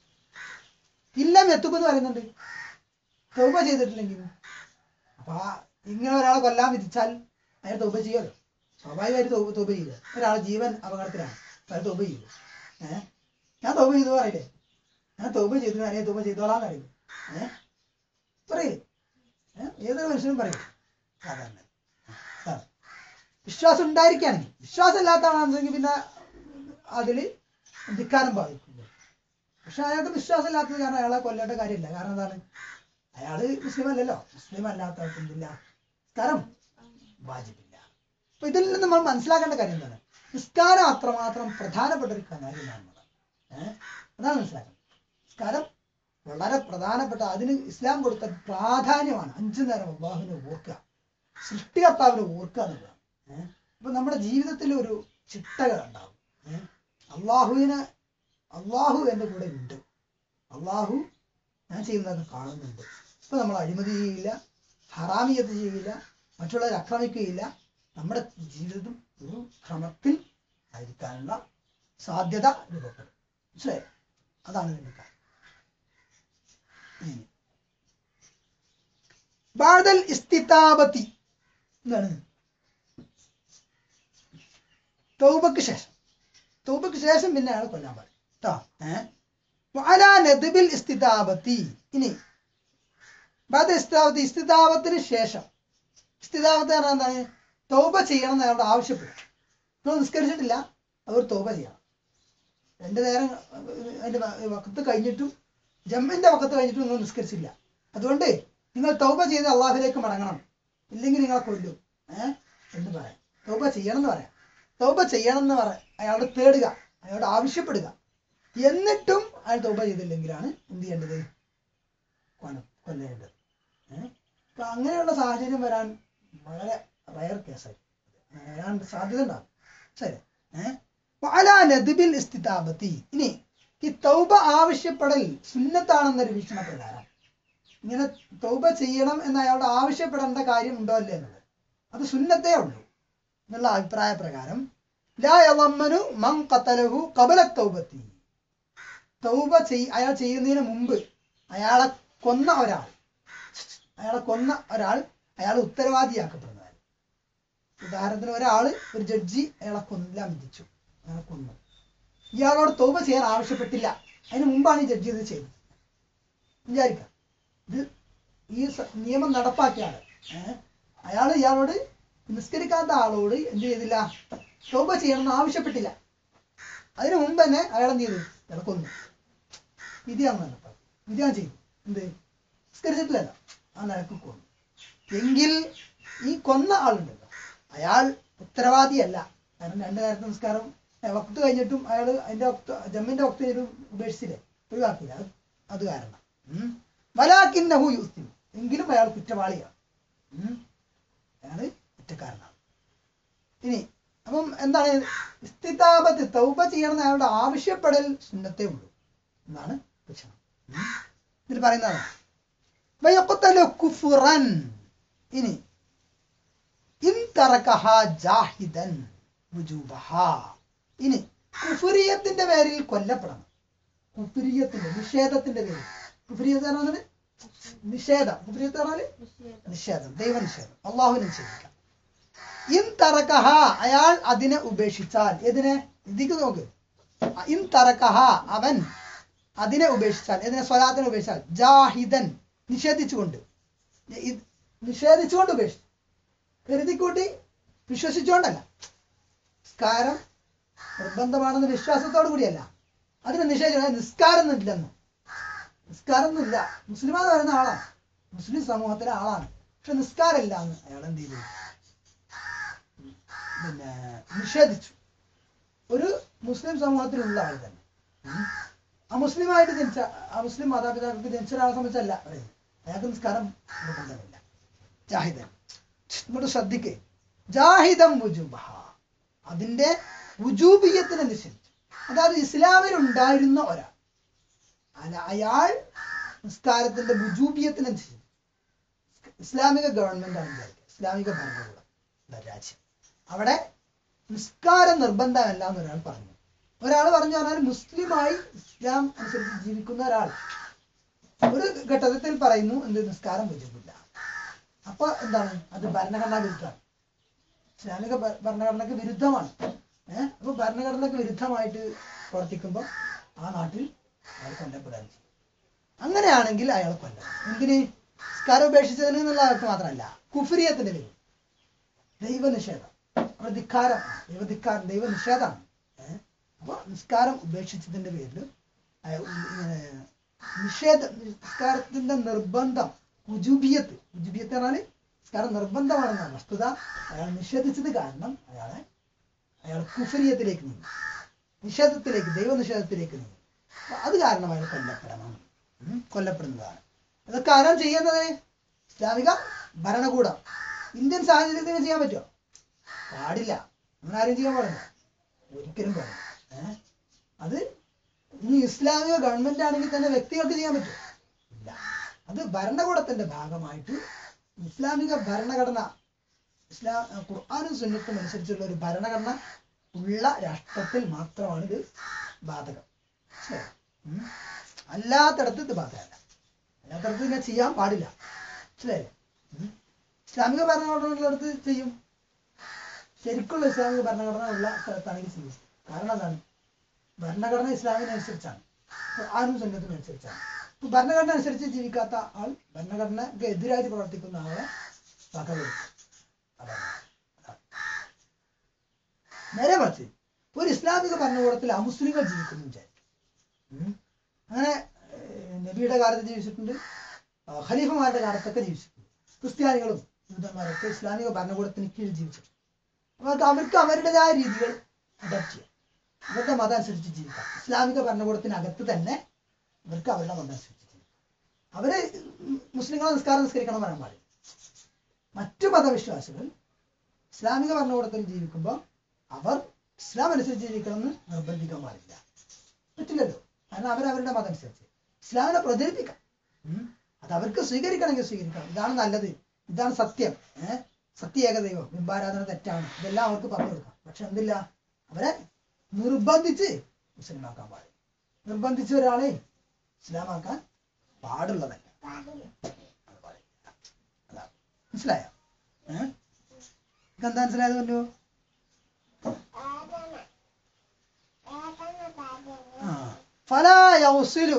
ഇല്ലം എത്തുമെന്ന് പറയുന്നുണ്ട് തൗബ ചെയ്തിട്ടില്ലെങ്കിൽ അപ്പൊ ആ ഇങ്ങനെ ഒരാളെ കൊല്ലാൻ വിധിച്ചാൽ അയാൾ തൗബ ചെയ്യുമല്ലോ സ്വാഭാവികമായിട്ട് തൗബ തൗബ ചെയ്യുക ഒരാളെ ജീവൻ അപകടത്തിലാണ് അപ്പൊ അയാൾ തൗബ ചെയ്തു ഏഹ് ഞാൻ തൗബ ചെയ്തു പറയില്ലേ ഞാൻ തൗബ ചെയ്തു അല്ലെങ്കിൽ തൗബ ചെയ്തോളാന്ന് അറിയില്ല ഏഹ് പറയില്ലേ ഏഹ് ഏതൊരു മനുഷ്യനും പറയും സാധാരണ അതാണ്. വിശ്വാസം ഉണ്ടായിരിക്കുകയാണെങ്കിൽ വിശ്വാസം ഇല്ലാത്ത ആളാണെന്നുണ്ടെങ്കിൽ പിന്നെ അതില് ധിക്കാരം ബാധിക്കും പക്ഷെ അയാൾക്ക് വിശ്വാസം ഇല്ലാത്തത് കാരണം അയാളെ കൊല്ലേണ്ട കാര്യമില്ല കാരണം എന്താണ് അയാള് മുസ്ലിം അല്ലല്ലോ മുസ്ലിം അല്ലാത്തവർക്ക് എന്തില്ല നിസ്കാരം വാജിബില്ല അപ്പൊ ഇതിൽ നിന്ന് നമ്മൾ മനസ്സിലാക്കേണ്ട കാര്യം എന്താണ് നിസ്കാരം അത്രമാത്രം പ്രധാനപ്പെട്ട ഒരു കാര്യമാണ് ഏഹ് അതാണ് മനസ്സിലാക്കുന്നത് നിസ്കാരം വളരെ പ്രധാനപ്പെട്ട അതിന് ഇസ്ലാം കൊടുത്ത പ്രാധാന്യമാണ് അഞ്ചു നേരം അള്ളാഹുവിനെ ഓർക്കുക സൃഷ്ടികർത്താവിനെ ഓർക്കുക എന്നുള്ളതാണ് ഏഹ് അപ്പൊ നമ്മുടെ ജീവിതത്തിൽ ഒരു ചിട്ടകൾ ഉണ്ടാവും ഏഹ് അള്ളാഹുവിനെ അള്ളാഹു എൻ്റെ കൂടെ ഉണ്ട് അള്ളാഹു ഞാൻ ചെയ്യുന്നതൊക്കെ കാണുന്നുണ്ട് ഇപ്പൊ നമ്മൾ അഴിമതി ചെയ്യില്ല ഹറാമിയത്ത് ചെയ്യില്ല മറ്റുള്ളവരെ ആക്രമിക്കുകയില്ല നമ്മുടെ ജീവിതം ഒരു ക്രമത്തിൽ ആയിരിക്കാനുള്ള സാധ്യത രൂപപ്പെടും മനസ്സിലായോ അതാണ് ഇതിന്റെ കാര്യം ഇനി. ബാദൽ ഇസ്തിതാബത്തി എന്താണ് തൗബക്ക് ശേഷം തൗബക്ക് ശേഷം പിന്നെ അയാൾ കൊല്ലാൻ പാടില്ല കേട്ടോ ഏഹ് വഅല നദ്ബിൽ ഇസ്തിതാബത്തി ഇനി ബാദ ഇസ്തിതാബത്തി ഇസ്തിതാബത്തിന് ശേഷം ഇസ്തിതാബത്ത് പറഞ്ഞാൽ എന്താണ് തൗബ ചെയ്യണം എന്ന് അയാളോട് ആവശ്യപ്പെടും നിങ്ങൾ നിസ്കരിച്ചിട്ടില്ല അവർ തൗബ ചെയ്യണം രണ്ട് നേരം അതിന്റെ വക്കത്ത് കഴിഞ്ഞിട്ടും ജമ്മിന്റെ വക്കത്ത് കഴിഞ്ഞിട്ടും നിങ്ങൾ നിസ്കരിച്ചില്ല അതുകൊണ്ട് നിങ്ങൾ തൗബ ചെയ്ത് അള്ളാഹുലേക്ക് മടങ്ങണം ഇല്ലെങ്കിൽ നിങ്ങളെ കൊല്ലും ഏഹ് എന്ന് പറയാം തൗബ ചെയ്യണം എന്ന് പറയാം തൗബ ചെയ്യണം എന്ന് പറയാം അയാളോട് തേടുക അയാളോട് ആവശ്യപ്പെടുക എന്നിട്ടും അയാൾ തൗബ ചെയ്തില്ലെങ്കിലാണ് എന്ത് ചെയ്യേണ്ടത് കൊല കൊല്ലേണ്ടത് ഏഹ് അപ്പൊ അങ്ങനെയുള്ള സാഹചര്യം വരാൻ വളരെ റയർ കേസായി വരാൻ സാധ്യത ഉണ്ടാകും ശരി ഏഹ് വഅലാ നദ്ബിൽ ഇസ്തിതാബത്തി ഇനി ഈ തൗബ ആവശ്യപ്പെടൽ സുന്നത്താണെന്നൊരു വീക്ഷണപ്രകാരം ഇങ്ങനെ തൗബ ചെയ്യണം എന്ന് അയാളോട് ആവശ്യപ്പെടേണ്ട കാര്യം ഉണ്ടോ അല്ലേ എന്നുള്ളത് അത് സുന്നത്തേ ഉള്ളൂ എന്നുള്ള അഭിപ്രായ പ്രകാരം ലാ യളമ്മനു മൻ ഖതലഹു ഖബല തൗബത്തി തൗബ ചെയ് അയാൾ ചെയ്യുന്നതിന് മുമ്പ് അയാളെ കൊന്ന ഒരാൾ അയാളെ കൊന്ന ഒരാൾ അയാൾ ഉത്തരവാദിയാക്കപ്പെടുന്നതാണ് ഉദാഹരണത്തിന് ഒരാൾ ഒരു ജഡ്ജി അയാളെ കൊല്ലാൻ വിധിച്ചു അയാളെ കൊന്നു ഇയാളോട് തൗബ ചെയ്യാൻ ആവശ്യപ്പെട്ടില്ല അതിന് മുമ്പാണ് ഈ ജഡ്ജി ഇത് ചെയ്തത് വിചാരിക്കാം ഇത് ഈ സ- നിയമം നടപ്പാക്കിയ ആള് ഏഹ് അയാൾ ഇയാളോട് നിസ്കരിക്കാത്ത ആളോട് എന്ത് ചെയ്തില്ല തൗബ ചെയ്യണമെന്ന് ആവശ്യപ്പെട്ടില്ല അതിനു മുമ്പ് തന്നെ അയാൾ എന്ത് ചെയ്തു അയാളെ കൊന്നു വിധിയാണ് നടപ്പാക്കി വിധിയാണ് ചെയ്തു എന്ത് നിസ്കരിച്ചിട്ടില്ലല്ലോ ആ നിലക്ക് കൊന്നു എങ്കിൽ ഈ കൊന്ന ആളുണ്ടല്ലോ അയാൾ ഉത്തരവാദിയല്ല കാരണം രണ്ടു നേരത്തെ നിസ്കാരം ഏ, വക്ത് കഴിഞ്ഞിട്ടും അയാൾ അതിന്റെ വക്ത് ജമ്മിന്റെ വക്ത് കഴിഞ്ഞിട്ടും ഉപേക്ഷിച്ചില്ലേ ഒഴിവാക്കിയില്ല അത് അത് കാരണം ഉം. വലാക്കിന്നഹു യുസ്തിം എങ്കിലും അയാൾ കുറ്റവാളിയാണ് ഉം. അയാള് കുറ്റക്കാരനാണ് ഇനി അപ്പം എന്താണ് ഇസ്തിതാബത്ത് തൗബ ചെയ്യണമെന്ന് അയാളുടെ ആവശ്യപ്പെടൽ സുന്നത്തേ ഉള്ളൂ എന്നാണ് ലക്ഷണം ഉം. ഇതിൽ പറയുന്നതാണ് വയഖ്തലു കുഫ്റൻ ഇനി ഇൻ തറക്കഹ ജാഹിദൻ വുജൂബഹ ഇനി കുഫുരിയത്തിന്റെ പേരിൽ കൊല്ലപ്പെടണം കുഫുരിയത്തിന്റെ നിഷേധത്തിന്റെ പേരിൽ കുഫുരിയത്ത് പറഞ്ഞാൽ നിഷേധം കുഫുരിയത്ത് പറഞ്ഞാല് നിഷേധം ദൈവനിഷേധം അള്ളാഹുവിനെ നിഷേധിക്കാം ഇൻ തറക്കഹ അയാൾ അതിനെ ഉപേക്ഷിച്ചാൽ ഇതിനെ ഇതിക്ക് നോക്ക് ഇൻ തറക്കഹ അവൻ അതിനെ ഉപേക്ഷിച്ചാൽ ഇതിനെ സ്വലാത്തിനെ ഉപേക്ഷിച്ചാൽ ജാഹിദൻ നിഷേധിച്ചുകൊണ്ട് ഇത് നിഷേധിച്ചുകൊണ്ട് ഉപേക്ഷിച്ചു കരുതിക്കൂട്ടി വിശ്വസിച്ചുകൊണ്ടല്ല നിസ്കാരം നിർബന്ധമാണെന്ന് വിശ്വാസത്തോടു കൂടിയല്ല അതിനെ നിഷേധിച്ചു നിസ്കാരം ഒന്നുമില്ലെന്ന് നിസ്കാരം ഒന്നുമില്ല മുസ്ലിമാന്ന് പറയുന്ന ആളാണ് മുസ്ലിം സമൂഹത്തിലെ ആളാണ് പക്ഷെ നിസ്കാരമില്ല എന്ന് അയാൾ എന്ത് ചെയ്തു പിന്നെ നിഷേധിച്ചു ഒരു മുസ്ലിം സമൂഹത്തിലുള്ള ആൾ തന്നെ ഉം. ആ മുസ്ലിമായിട്ട് ജനിച്ച ആ മുസ്ലിം മാതാപിതാക്കൾക്ക് ജനിച്ച ഒരാളെ സംബന്ധിച്ചല്ല പറയുന്നത് അയാൾക്ക് നിസ്കാരം നിർബന്ധമില്ല ജാഹിദൻ ഇങ്ങോട്ട് ശ്രദ്ധിക്കേ ജാഹിദം വുജൂബഹ അതിന്റെ വുജൂബിയത്തിനെ നിഷേധിച്ചു അതായത് ഇസ്ലാമിൽ ഉണ്ടായിരുന്ന ഒരാൾ അല്ല അയാൾ നിസ്കാരത്തിന്റെ വുജൂബിയത്തിനെ നിഷേധിച്ചു ഇസ്ലാമിക ഗവൺമെന്റ് ആണ് വിചാരിക്കുക ഇസ്ലാമിക ഭരണകൂടം ഉള്ള രാജ്യം അവിടെ നിസ്കാരം നിർബന്ധമല്ല എന്ന് ഒരാൾ പറഞ്ഞു ഒരാൾ പറഞ്ഞു പറഞ്ഞാൽ മുസ്ലിമായി ഇസ്ലാം അനുസരിച്ച് ജീവിക്കുന്ന ഒരാൾ ഒരു ഘട്ടത്തിൽ പറയുന്നു എന്ത് നിസ്കാരം വജൂബില്ല അപ്പൊ എന്താണ് അത് ഭരണഘടനാ വിരുദ്ധമാണ് ഇസ്ലാമിക ഭ- ഭരണഘടനയ്ക്ക് വിരുദ്ധമാണ് ഏഹ് അപ്പൊ ഭരണഘടനയ്ക്ക് വിരുദ്ധമായിട്ട് പ്രവർത്തിക്കുമ്പോൾ ആ നാട്ടിൽ അയാൾ കൊല്ലപ്പെടാൻ ചെയ്യും അങ്ങനെയാണെങ്കിൽ അയാൾ കൊല്ലണം എന്തിന് നിസ്കാരം ഉപേക്ഷിച്ചതിന് എന്നുള്ള അർത്ഥം മാത്രമല്ല കുഫിരിയത്തിന്റെ പേര് ദൈവനിഷേധം അവിടെ ധിക്കാരം ദൈവധിക്കാരം ദൈവനിഷേധമാണ് ഏഹ് അപ്പൊ നിസ്കാരം ഉപേക്ഷിച്ചതിന്റെ പേരിൽ അയ- ഇങ്ങനെ നിഷേധ നിസ്കാരത്തിന്റെ നിർബന്ധം ഉജുബിയത്ത് ഉജുബിയത്ത് പറഞ്ഞാല് നിസ്കാരം നിർബന്ധമാണെന്നാണ് വസ്തുത അയാൾ നിഷേധിച്ചത് കാരണം അയാളെ അയാൾ കുഫരിയത്തിലേക്ക് നീങ്ങി നിഷേധത്തിലേക്ക് ദൈവനിഷേധത്തിലേക്ക് നീങ്ങി അപ്പൊ അത് കാരണം അയാൾ കൊല്ലപ്പെടണം ഉം, കൊല്ലപ്പെടുന്നതാണ് ഇതൊക്കെ ആരാണ് ചെയ്യുന്നത് ഇസ്ലാമിക ഭരണകൂടം ഇന്ത്യൻ സാഹചര്യത്തിൽ ഇത് ചെയ്യാൻ പറ്റുമോ പാടില്ല അങ്ങനെ ആരും ചെയ്യാൻ പാടില്ല ഒരിക്കലും പാടില്ല ഏഹ് അത് ഇനി ഇസ്ലാമിക ഗവൺമെന്റ് ആണെങ്കിൽ തന്നെ വ്യക്തികൾക്ക് ചെയ്യാൻ പറ്റുമോ ഇല്ല അത് ഭരണകൂടത്തിന്റെ ഭാഗമായിട്ട് ഇസ്ലാമിക ഭരണഘടന ഇസ്ലാം ഖുർആാനും സുന്നത്തും അനുസരിച്ചുള്ള ഒരു ഭരണഘടന ഉള്ള രാഷ്ട്രത്തിൽ മാത്രമാണ് ഇത് ബാധകം മനസ്സിലായോ? ഉം. അല്ലാത്തടത്ത് ഇത് ബാധകമല്ല അല്ലാത്തടത്ത് ഇങ്ങനെ ചെയ്യാൻ പാടില്ല മനസ്സിലായില്ലേ ഉം. ഇസ്ലാമിക ഭരണഘടന ഉള്ളിടത്ത് ചെയ്യും ശരിക്കുള്ള ഇസ്ലാമിക ഭരണഘടന ഉള്ള സ്ഥലത്താണെങ്കിൽ ചെയ്യും കാരണം അതാണ് ഭരണഘടന ഇസ്ലാമിനനുസരിച്ചാണ് ഖുർആാനും സുന്നത്തിനും അനുസരിച്ചാണ് ഇപ്പൊ ഭരണഘടന അനുസരിച്ച് ജീവിക്കാത്ത ആൾ ഭരണഘടനക്ക് എതിരായിട്ട് പ്രവർത്തിക്കുന്ന ആളെ വകവെടുക്കും അതാണ് അതാണ്. നേരെ മറിച്ച് ഒരു ഇസ്ലാമിക ഭരണകൂടത്തിൽ അമുസ്ലിങ്ങൾ ജീവിക്കുന്നു വിചാരിക്കും ഉം. അങ്ങനെ ഏർ, നബിയുടെ കാലത്ത് ജീവിച്ചിട്ടുണ്ട് ആ, ഖലീഫമാരുടെ കാലത്തൊക്കെ ജീവിച്ചിട്ടുണ്ട് ക്രിസ്ത്യാനികളും യൂതന്മാരൊക്കെ ഇസ്ലാമിക ഭരണകൂടത്തിന് കീഴിൽ ജീവിച്ചിട്ടുണ്ട് അവർക്ക് അവർക്ക് അവരുടേതായ രീതികൾ അഡാപ്റ്റ് ചെയ്യാം അവരുടെ മതം അനുസരിച്ച് ജീവിക്കാം ഇസ്ലാമിക ഭരണകൂടത്തിനകത്ത് തന്നെ അവർക്ക് അവരുടെ മതം അനുസരിച്ച് ജീവിക്കാം അവര് മുസ്ലിങ്ങളെ നിസ്കാരം നിസ്കരിക്കണം പറയാൻ പാടില്ല മറ്റു മതവിശ്വാസികൾ ഇസ്ലാമിക ഭരണകൂടത്തിൽ ജീവിക്കുമ്പോൾ അവർ ഇസ്ലാം അനുസരിച്ച് ജീവിക്കണമെന്ന് നിർബന്ധിക്കാൻ പാടില്ല പറ്റില്ലല്ലോ കാരണം അവരവരുടെ മതം അനുസരിച്ച് ഇസ്ലാമിനെ പ്രചരിപ്പിക്കാം ഉം. അത് അവർക്ക് സ്വീകരിക്കണമെങ്കിൽ സ്വീകരിക്കണം ഇതാണ് നല്ലത് ഇതാണ് സത്യം ഏഹ് സത്യ ഏകദൈവം ബിംബാരാധന തെറ്റാണ് ഇതെല്ലാം അവർക്ക് പറഞ്ഞു കൊടുക്കാം പക്ഷെ എന്തില്ല അവരെ നിർബന്ധിച്ച് മുസ്ലിമാക്കാൻ പാടില്ല നിർബന്ധിച്ച് ഒരാളെ ഇസ്ലാമാക്കാൻ പാടുള്ളതല്ല അത് പാടില്ല അതാണ് മനസ്സിലായോ ഏഹ് എന്താ മനസ്സിലായത് കൊണ്ടോ ആ ഫലാ യൗസിലു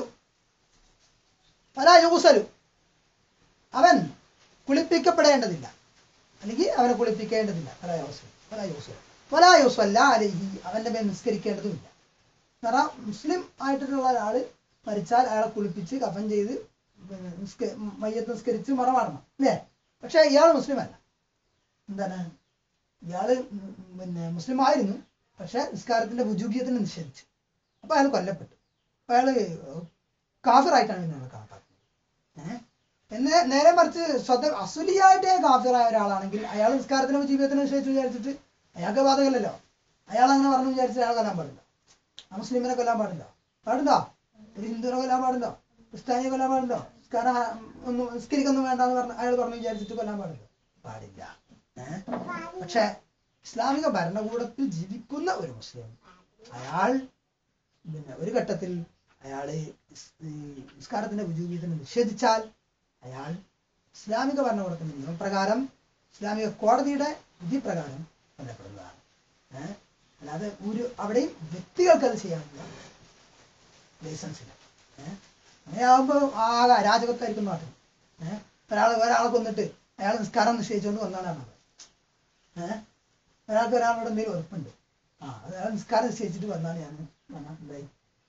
ഫലാ യൗസലു അവൻ കുളിപ്പിക്കപ്പെടേണ്ടതില്ല അല്ലെങ്കിൽ അവനെ കുളിപ്പിക്കേണ്ടതില്ല ഫലാ യൗസലു ഫലാ യൗസലു ഫലാ യൗസല്ല അലൈഹി അവന്റെ മേൽ നിസ്കരിക്കേണ്ടതുമില്ല കാരണം മുസ്ലിം ആയിട്ടുള്ള ഒരാള് മരിച്ചാൽ അയാളെ കുളിപ്പിച്ച് കഫൻ ചെയ്ത് പിന്നെ നിസ്ക- മയ്യത്ത് നിസ്കരിച്ച് മറമാടണം അല്ലേ പക്ഷെ ഇയാൾ മുസ്ലിം അല്ല എന്താണ് ഇയാള് ഉം പിന്നെ മുസ്ലിം ആയിരുന്നു പക്ഷെ നിസ്കാരത്തിന്റെ ഭുജൂബിയത്തിന് നിഷേധിച്ചു അപ്പൊ അയാൾ കൊല്ലപ്പെട്ടു അപ്പൊ അയാള് കാഫിറായിട്ടാണ് പിന്നെ അയാൾ കണക്കാക്കുന്നത് ഏഹ് പിന്നെ നേരെ മറിച്ച് സ്വതം അസുലിയായിട്ട് കാഫിറായ ഒരാളാണെങ്കിൽ അയാൾ നിസ്കാരത്തിന്റെ ജീവിതത്തിന് നിഷേധിച്ച് വിചാരിച്ചിട്ട് അയാൾക്ക് ബാധകമല്ലല്ലോ അയാൾ അങ്ങനെ പറഞ്ഞു വിചാരിച്ച് അയാൾ കൊല്ലാൻ പാടില്ല ആ മുസ്ലിമിനെ കൊല്ലാൻ പാടില്ല പാടുണ്ടോ ഒരു ഹിന്ദുവിനെ കൊല്ലാൻ പാടുണ്ടോ ക്രിസ്ത്യാനിയെ കൊല്ലാൻ പാടുണ്ടോ നിസ്കാരം ആ- ഒന്നും നിസ്കരിക്കൊന്നും വേണ്ടെന്ന് പറഞ്ഞ് അയാൾ പറഞ്ഞു വിചാരിച്ചിട്ട് കൊല്ലാൻ പാടില്ല പാടില്ല ഏഹ് പക്ഷെ ഇസ്ലാമിക ഭരണകൂടത്തിൽ ജീവിക്കുന്ന ഒരു മുസ്ലിം അയാൾ പിന്നെ ഒരു ഘട്ടത്തിൽ അയാള് ഇസ്- ഈ നിസ്കാരത്തിന്റെ വിജൂബീതനെ നിഷേധിച്ചാൽ അയാൾ ഇസ്ലാമിക ഭരണകൂടത്തിന്റെ നിയമപ്രകാരം ഇസ്ലാമിക കോടതിയുടെ വിധി പ്രകാരം കൊല്ലപ്പെടുന്നതാണ് ഏഹ് അല്ലാതെ ഒരു അവിടെയും വ്യക്തികൾക്ക് അത് ചെയ്യാനുള്ള ലൈസൻസ് ഇല്ല ഏഹ് അങ്ങനെയാകുമ്പോൾ ആകെ അരാജകത്വമായിരിക്കും നാട്ടിൽ ഏഹ് ഒരാൾ ഒരാളെ കൊന്നിട്ട് അയാൾ നിസ്കാരം നിശ്ചയിച്ചുകൊണ്ട് വന്നാണ് പറഞ്ഞത് ഏഹ് ഒരാൾക്ക് ഒരാളോട് എന്തെങ്കിലും ഉറപ്പുണ്ട് ആ അത് അയാൾ നിസ്കാരം നിശ്ചയിച്ചിട്ട് വന്നാണ് ഞാൻ വന്നാൽ എന്തായി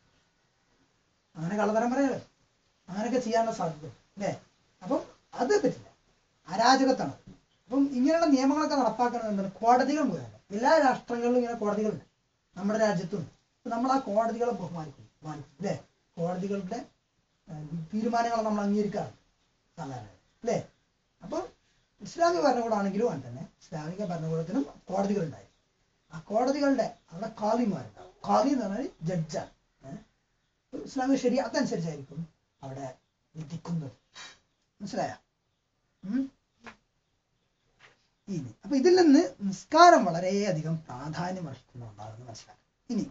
അങ്ങനെ കള്ളത്തരം പറയല്ലോ അങ്ങനെയൊക്കെ ചെയ്യാനുള്ള സാധ്യത അല്ലേ അപ്പം അത് പറ്റില്ല അരാജകത്വമാണ് അപ്പം ഇങ്ങനെയുള്ള നിയമങ്ങളൊക്കെ നടപ്പാക്കുന്നത് എന്താണ് കോടതികൾ മുഖേന എല്ലാ രാഷ്ട്രങ്ങളിലും ഇങ്ങനെ കോടതികളുണ്ട് നമ്മുടെ രാജ്യത്തും അപ്പൊ നമ്മൾ ആ കോടതികളെ ബഹുമാനിക്കും ബഹുമാനിക്കും അല്ലേ കോടതികളുടെ ഏഹ്, തീരുമാനങ്ങൾ നമ്മൾ അംഗീകരിക്കാറുണ്ട് സാധാരണ അല്ലേ അപ്പം ഇസ്ലാമിക ഭരണകൂടമാണെങ്കിലും അങ്ങനെ തന്നെ ഇസ്ലാമിക ഭരണകൂടത്തിനും കോടതികളുണ്ടായി ആ കോടതികളുടെ അവിടെ കാളിമാരുണ്ടാവും കാളി എന്ന് പറഞ്ഞാൽ ജഡ്ജാണ് ഏഹ് ഒരു ഇസ്ലാമിക ശരിയാത്ത അനുസരിച്ചായിരിക്കും അവിടെ വിധിക്കുന്നത് മനസ്സിലായ ഇനി അപ്പൊ ഇതിൽ നിന്ന് നിസ്കാരം വളരെയധികം പ്രാധാന്യം അർഹിക്കുന്നുണ്ടാകുന്നു മനസ്സിലാക്കാം ഇനി